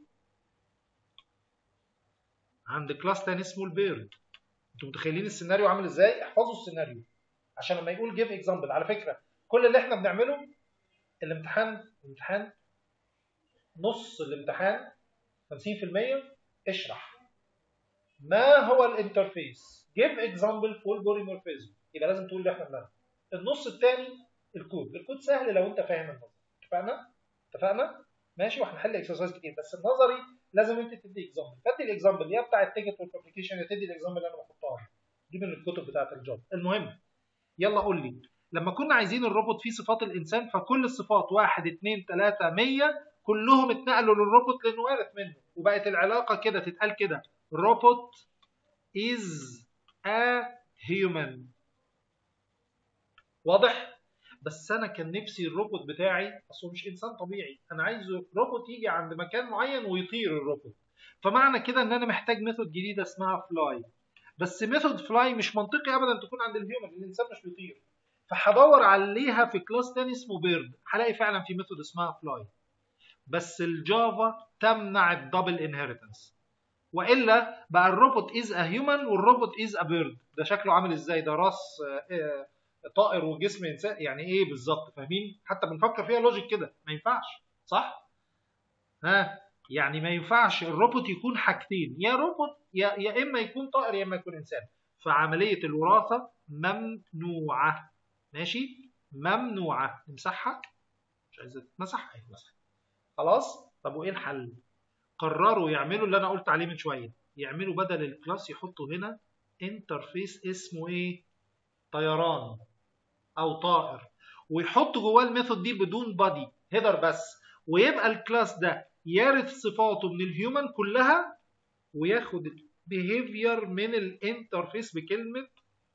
Speaker 1: عند كلاس تاني اسمه البيرد انتوا متخيلين السيناريو عامل ازاي احفظوا السيناريو عشان لما يقول جيف اكزامبل على فكره كل اللي احنا بنعمله الامتحان الامتحان نص الامتحان 50% اشرح ما هو الانترفيس جيف اكزامبل فور بوليمورفيزم يبقى لازم تقول اللي احنا بنعمله النص الثاني الكود الكود سهل لو انت فاهم النظر اتفقنا اتفقنا ماشي وهنحل اكسرسايز كتير بس النظري لازم انت تدي اكزامبل فادي الاكزامبل يا بتاع التيكت والابلكيشن يا تدي الاكزامبل اللي انا بحطها دي من الكتب بتاعت الجوب المهم يلا قول لي لما كنا عايزين الروبوت فيه صفات الانسان فكل الصفات واحد اثنين ثلاثة مية كلهم اتنقلوا للروبوت لانه وارث منه وبقت العلاقة كده تتقال كده روبوت is a human واضح؟ بس انا كان نفسي الروبوت بتاعي اصله مش انسان طبيعي انا عايزه روبوت يجي عند مكان معين ويطير الروبوت فمعنى كده ان انا محتاج ميثود جديده اسمها فلاي بس ميثود فلاي مش منطقي ابدا تكون عند الهيومن الانسان مش بيطير فهدور عليها في كلاس تاني اسمه بيرد هلاقي فعلا في ميثود اسمها فلاي بس الجافا تمنع الدبل انهيرتنس والا بقى الروبوت از ا هيومن والروبوت از ا بيرد ده شكله عامل ازاي ده راس طائر وجسم انسان يعني ايه بالظبط فاهمين حتى بنفكر فيها لوجيك كده ما ينفعش صح ها يعني ما ينفعش الروبوت يكون حاجتين يا روبوت يا يا اما يكون طائر يا اما يكون انسان فعمليه الوراثه ممنوعه ماشي ممنوعه نمسحها مش عايزه تتمسح ايوه خلاص طب وايه الحل قرروا يعملوا اللي انا قلت عليه من شويه يعملوا بدل الكلاس يحطوا هنا انترفيس اسمه ايه طيران او طائر ويحطوا جواه الميثود دي بدون بادي هيدر بس ويبقى الكلاس ده يرث صفاته من الهيومن كلها وياخد behavior من الانترفيس بكلمه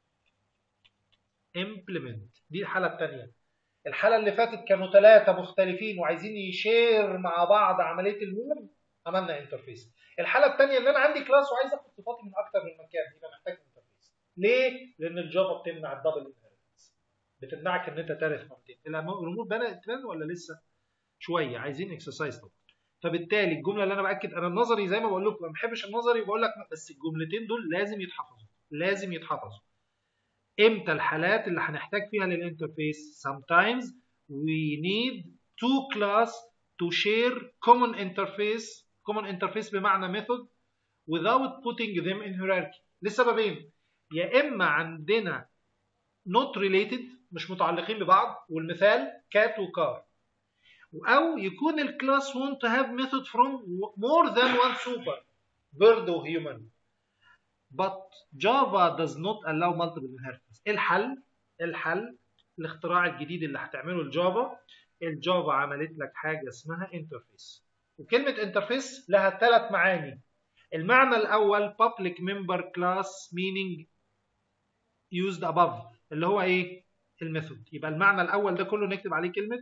Speaker 1: implement دي الحاله الثانيه الحاله اللي فاتت كانوا ثلاثه مختلفين وعايزين يشير مع بعض عمليه الموف عملنا انترفيس الحاله الثانيه ان انا عندي كلاس وعايز اخد صفاتي من اكتر من مكان يبقى محتاج انترفيس ليه لان الجافا بتمنع الدبل انهيرتنس بتمنعك ان انت ترث مرتين الامور بدات تبان ولا لسه شويه عايزين اكسرسايز طبعا فبالتالي الجمله اللي انا باكد انا النظري زي ما بقول لكم ما بحبش النظري بقول لك بس الجملتين دول لازم يتحفظوا لازم يتحفظوا امتى الحالات اللي هنحتاج فيها للانترفيس sometimes we need two class to share common interface common interface بمعنى method without putting them in hierarchy لسببين يا اما عندنا not related مش متعلقين ببعض والمثال cat وكار او يكون الكلاس want to have method from more than one super bird و human but Java does not allow multiple inheritance الحل الحل الاختراع الجديد اللي هتعمله الجافا الجافا عملت لك حاجه اسمها انترفيس وكلمه انترفيس لها ثلاث معاني المعنى الاول public member class meaning used above اللي هو ايه الميثود يبقى المعنى الاول ده كله نكتب عليه كلمه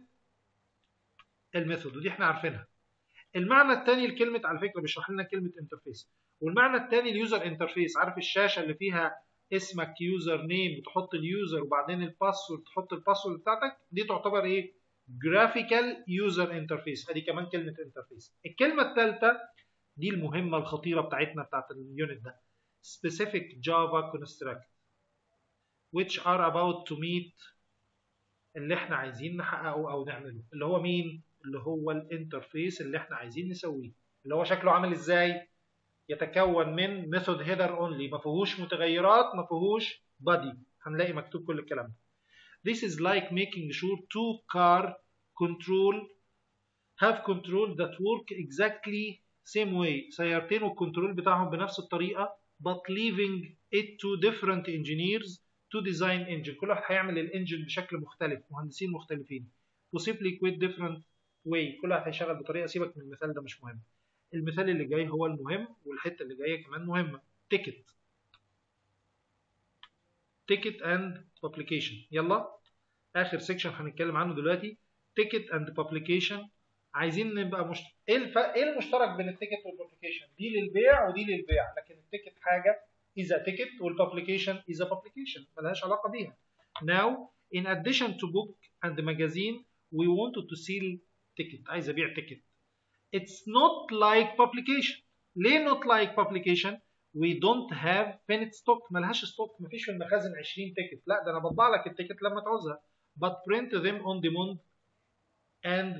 Speaker 1: الميثود ودي احنا عارفينها المعنى الثاني لكلمه على فكره بيشرح لنا كلمه انترفيس والمعنى الثاني اليوزر انترفيس عارف الشاشه اللي فيها اسمك يوزر نيم وتحط اليوزر وبعدين الباسورد تحط الباسورد بتاعتك دي تعتبر ايه جرافيكال يوزر انترفيس ادي كمان كلمه انترفيس الكلمه الثالثه دي المهمه الخطيره بتاعتنا بتاعت اليونت ده specific java construct which are about to meet اللي احنا عايزين نحققه او نعمله اللي هو مين اللي هو الانترفيس اللي احنا عايزين نسويه اللي هو شكله عامل ازاي يتكون من ميثود هيدر اونلي ما فيهوش متغيرات ما فيهوش بادي هنلاقي مكتوب كل الكلام ده This is like making sure two car control have control that work exactly same way سيارتين والكنترول بتاعهم بنفس الطريقة but leaving it to different engineers to design engine كل واحد هيعمل الانجن بشكل مختلف مهندسين مختلفين possibly with different way كل واحد هيشتغل بطريقة سيبك من المثال ده مش مهم المثال اللي جاي هو المهم والحته اللي جايه كمان مهمه تيكت تيكت اند بابليكيشن يلا اخر سيكشن هنتكلم عنه دلوقتي تيكت اند بابليكيشن عايزين نبقى مش ايه الف... ايه المشترك بين التيكت والبابليكيشن دي للبيع ودي للبيع لكن التيكت حاجه اذا تيكت والبابليكيشن اذا بابليكيشن ملهاش علاقه بيها now in addition to book and magazine we wanted to sell ticket عايز ابيع تيكت it's not like publication ليه not like publication we don't have finished stock ملهاش ستوك مفيش في المخازن 20 تيكت لا ده انا بطبع لك التيكت لما تعوزها but print them on demand and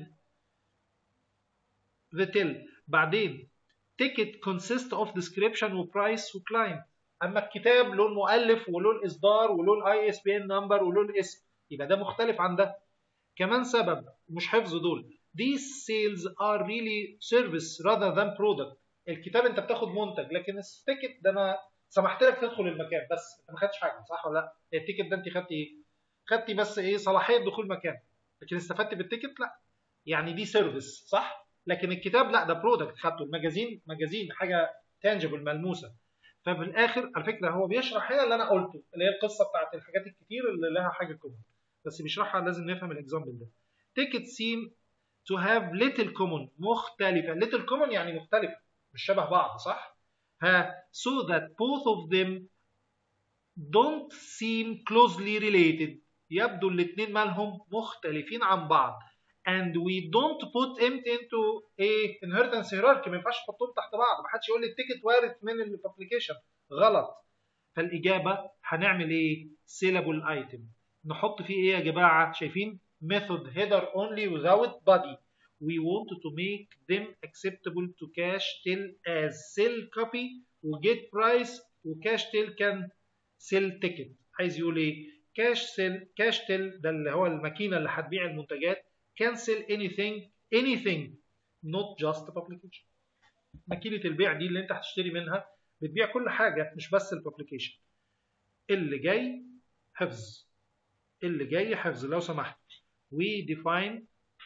Speaker 1: the till بعدين ticket consist of description وبرايس وكلاينت اما الكتاب له المؤلف وله الاصدار وله الاي اس بي ان نمبر وله الاسم يبقى ده مختلف عن ده كمان سبب مش حفظ دول these sales are really service rather than product الكتاب انت بتاخد منتج لكن التيكت ده انا سمحت لك تدخل المكان بس انت ما خدتش حاجه صح ولا لا التيكت ده انت خدتي ايه خدتي بس ايه صلاحيه دخول مكان لكن استفدت بالتيكت لا يعني دي سيرفيس صح لكن الكتاب لا ده برودكت خدته المجازين مجازين حاجه تانجبل ملموسه ففي الاخر على فكره هو بيشرح هنا اللي انا قلته اللي هي القصه بتاعت الحاجات الكتير اللي لها حاجه كومن بس بيشرحها لازم نفهم الاكزامبل ده تيكت سيم to have little common مختلفة little common يعني مختلفة مش شبه بعض صح؟ ها so that both of them don't seem closely related يبدو الاثنين مالهم مختلفين عن بعض and we don't put them into a inheritance hierarchy ما ينفعش تحطهم تحت بعض ما حدش يقول لي التيكت وارث من الابلكيشن غلط فالاجابه هنعمل ايه سيلابل ايتم نحط فيه ايه يا جماعه شايفين method header only without body we want to make them acceptable to cache till as sell copy و get price و cache till can sell ticket عايز يقول ايه cache sell cache till ده اللي هو الماكينه اللي هتبيع المنتجات can sell anything anything not just publication ماكينه البيع دي اللي انت هتشتري منها بتبيع كل حاجه مش بس الببليكيشن اللي جاي حفظ اللي جاي حفظ لو سمحت we define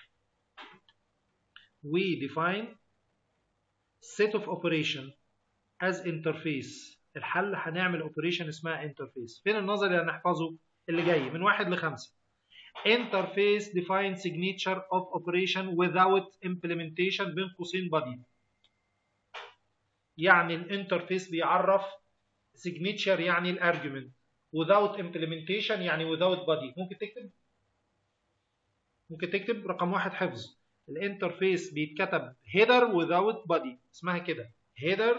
Speaker 1: we define set of operation as interface الحل هنعمل operation اسمها interface فين النظر اللي هنحفظه اللي جاي من واحد لخمسة interface define signature of operation without implementation بين قوسين body يعني الانترفيس بيعرف signature يعني الارجيومنت without implementation يعني without body ممكن تكتب ممكن تكتب رقم واحد حفظ الانترفيس بيتكتب header without body اسمها كده header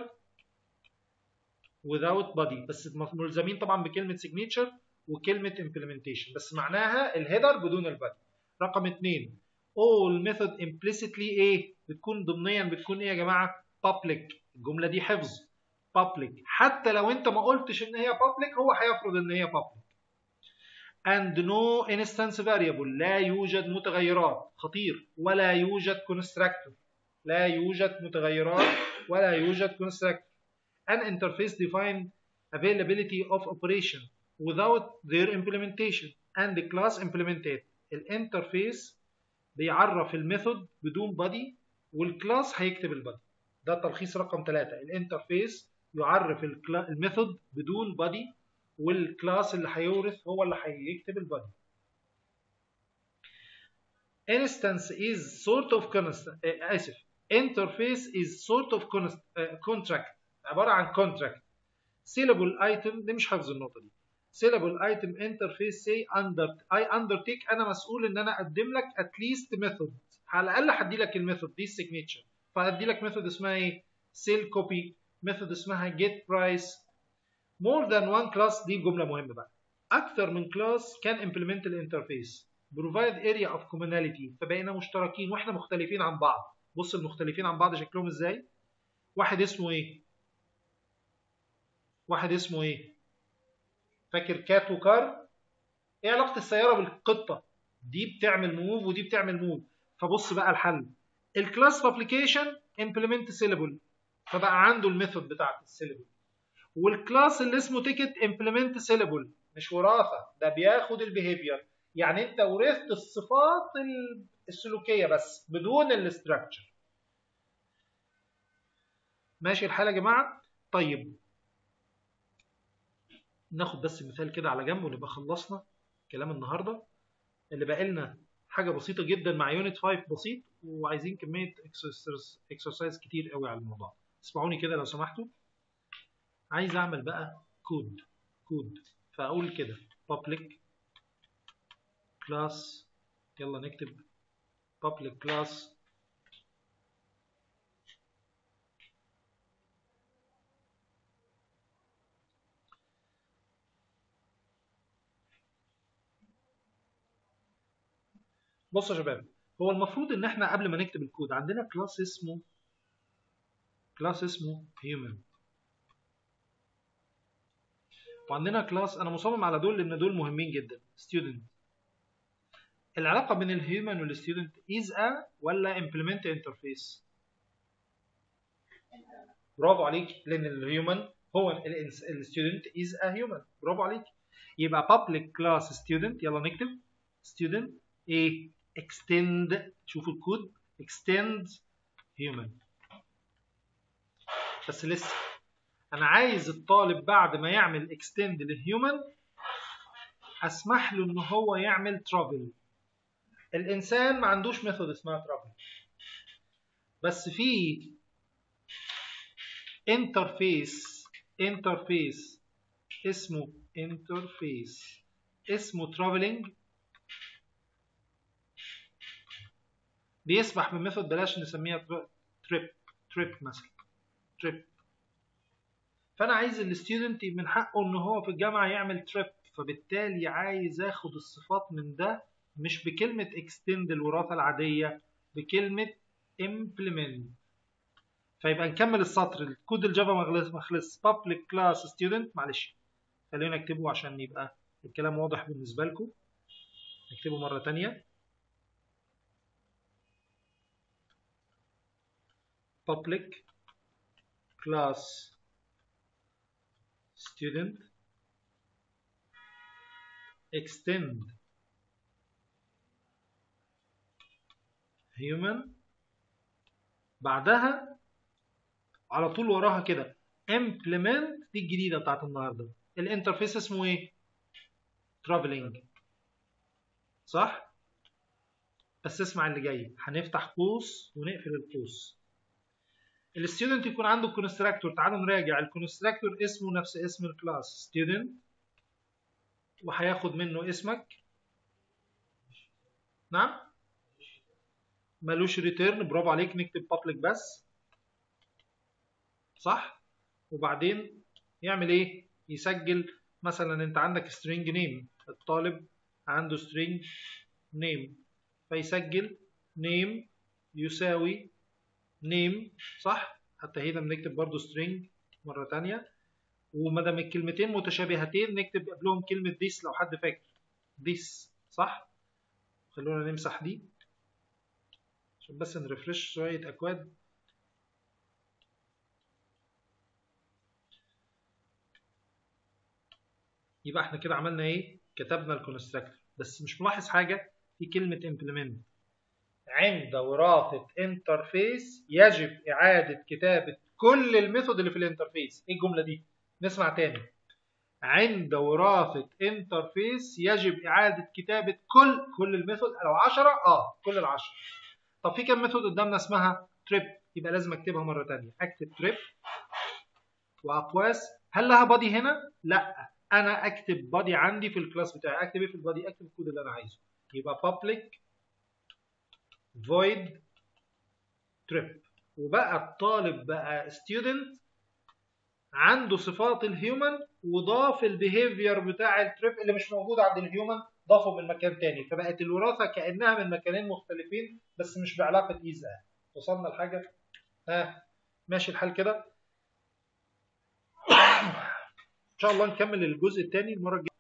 Speaker 1: without body بس ملزمين طبعا بكلمة signature وكلمة implementation بس معناها الهيدر بدون البادي رقم اثنين all method implicitly ايه بتكون ضمنيا بتكون ايه يا جماعة public الجملة دي حفظ public حتى لو انت ما قلتش ان هي public هو هيفرض ان هي public and no instance variable لا يوجد متغيرات خطير ولا يوجد constructor لا يوجد متغيرات ولا يوجد constructor an interface define availability of operation without their implementation and the class implemented الانترفيس بيعرف الميثود بدون body والكلاس هيكتب البادي ده تلخيص رقم ثلاثة الانترفيس يعرف الميثود بدون body والكلاس اللي هيورث هو اللي هيكتب البادي instance is sort of constant اسف interface is sort of contract عبارة عن contract syllable item دي مش حافظ النقطة دي syllable item interface say under I undertake أنا مسؤول إن أنا أقدم لك at least method على الأقل هدي لك الميثود دي signature فهدي لك ميثود اسمها إيه sell copy ميثود اسمها get price more than one class دي جملة مهمة بقى أكثر من class can implement الانترفيس provide area of commonality فبقينا مشتركين واحنا مختلفين عن بعض بص المختلفين عن بعض شكلهم ازاي واحد اسمه ايه واحد اسمه ايه فاكر كات وكار ايه علاقه السياره بالقطه دي بتعمل موف ودي بتعمل موف فبص بقى الحل الكلاس ابلكيشن امبلمنت سيلبل فبقى عنده الميثود بتاعت السيلبل والكلاس اللي اسمه تيكت امبلمنت سيلبل مش وراثه ده بياخد البيهيفير يعني انت ورثت الصفات السلوكيه بس بدون الاستراكشر ماشي الحال يا جماعه طيب ناخد بس مثال كده على جنب ونبقى خلصنا كلام النهارده اللي باقي لنا حاجه بسيطه جدا مع يونت 5 بسيط وعايزين كميه اكسرسايز كتير قوي على الموضوع اسمعوني كده لو سمحتوا عايز اعمل بقى كود كود فاقول كده public class يلا نكتب public class بصوا يا شباب هو المفروض ان احنا قبل ما نكتب الكود عندنا كلاس اسمه كلاس اسمه human وعندنا كلاس انا مصمم على دول لان دول مهمين جدا student العلاقة بين الهيومن والستودنت is a ولا implement interface برافو عليك لان الهيومن هو الستودنت is a human برافو عليك يبقى public class student يلا نكتب student ايه extend شوفوا الكود extend human بس لسه انا عايز الطالب بعد ما يعمل extend للهيومن اسمح له ان هو يعمل travel الانسان ما عندوش ميثود اسمها travel بس في انترفيس انترفيس اسمه انترفيس اسمه traveling بيسمح بميثود بلاش نسميها تريب تريب مثلا تريب فانا عايز الستودنت من حقه ان هو في الجامعه يعمل تريب فبالتالي عايز اخد الصفات من ده مش بكلمة extend الوراثة العادية بكلمة implement فيبقى نكمل السطر الكود الجافا ما خلص public class student معلش خلينا نكتبه عشان يبقى الكلام واضح بالنسبة لكم نكتبه مرة تانية public class student extend human بعدها على طول وراها كده implement دي الجديده بتاعت النهارده الانترفيس اسمه ايه traveling صح بس اسمع اللي جاي هنفتح قوس ونقفل القوس الستودنت يكون عنده كونستراكتور تعالوا نراجع الكونستراكتور اسمه نفس اسم الكلاس ستودنت وهياخد منه اسمك نعم ملوش ريتيرن برافو عليك نكتب public بس صح وبعدين يعمل ايه يسجل مثلا انت عندك string name الطالب عنده string name فيسجل name يساوي name صح حتى هنا بنكتب برضو string مرة تانية وما دام الكلمتين متشابهتين نكتب قبلهم كلمة this لو حد فاكر this صح خلونا نمسح دي عشان بس نرفرش شوية أكواد يبقى احنا كده عملنا ايه؟ كتبنا الكونستراكتور بس مش ملاحظ حاجة في كلمة implement عند وراثة انترفيس يجب إعادة كتابة كل الميثود اللي في الانترفيس ايه الجملة دي؟ نسمع تاني عند وراثة انترفيس يجب إعادة كتابة كل كل الميثود لو 10 اه كل العشرة طب في كام ميثود قدامنا اسمها تريب يبقى لازم اكتبها مرة تانية اكتب تريب وأقواس هل لها بادي هنا؟ لا انا اكتب بادي عندي في الكلاس بتاعي اكتب ايه في البادي اكتب الكود اللي انا عايزه يبقى public void trip وبقى الطالب بقى student عنده صفات الهيومن وضاف البيهيفير بتاع التريب اللي مش موجود عند الهيومن ضافه من مكان تاني فبقت الوراثه كانها من مكانين مختلفين بس مش بعلاقه ايزا وصلنا لحاجه ها ماشي الحال كده ان شاء الله نكمل الجزء الثاني المره الجايه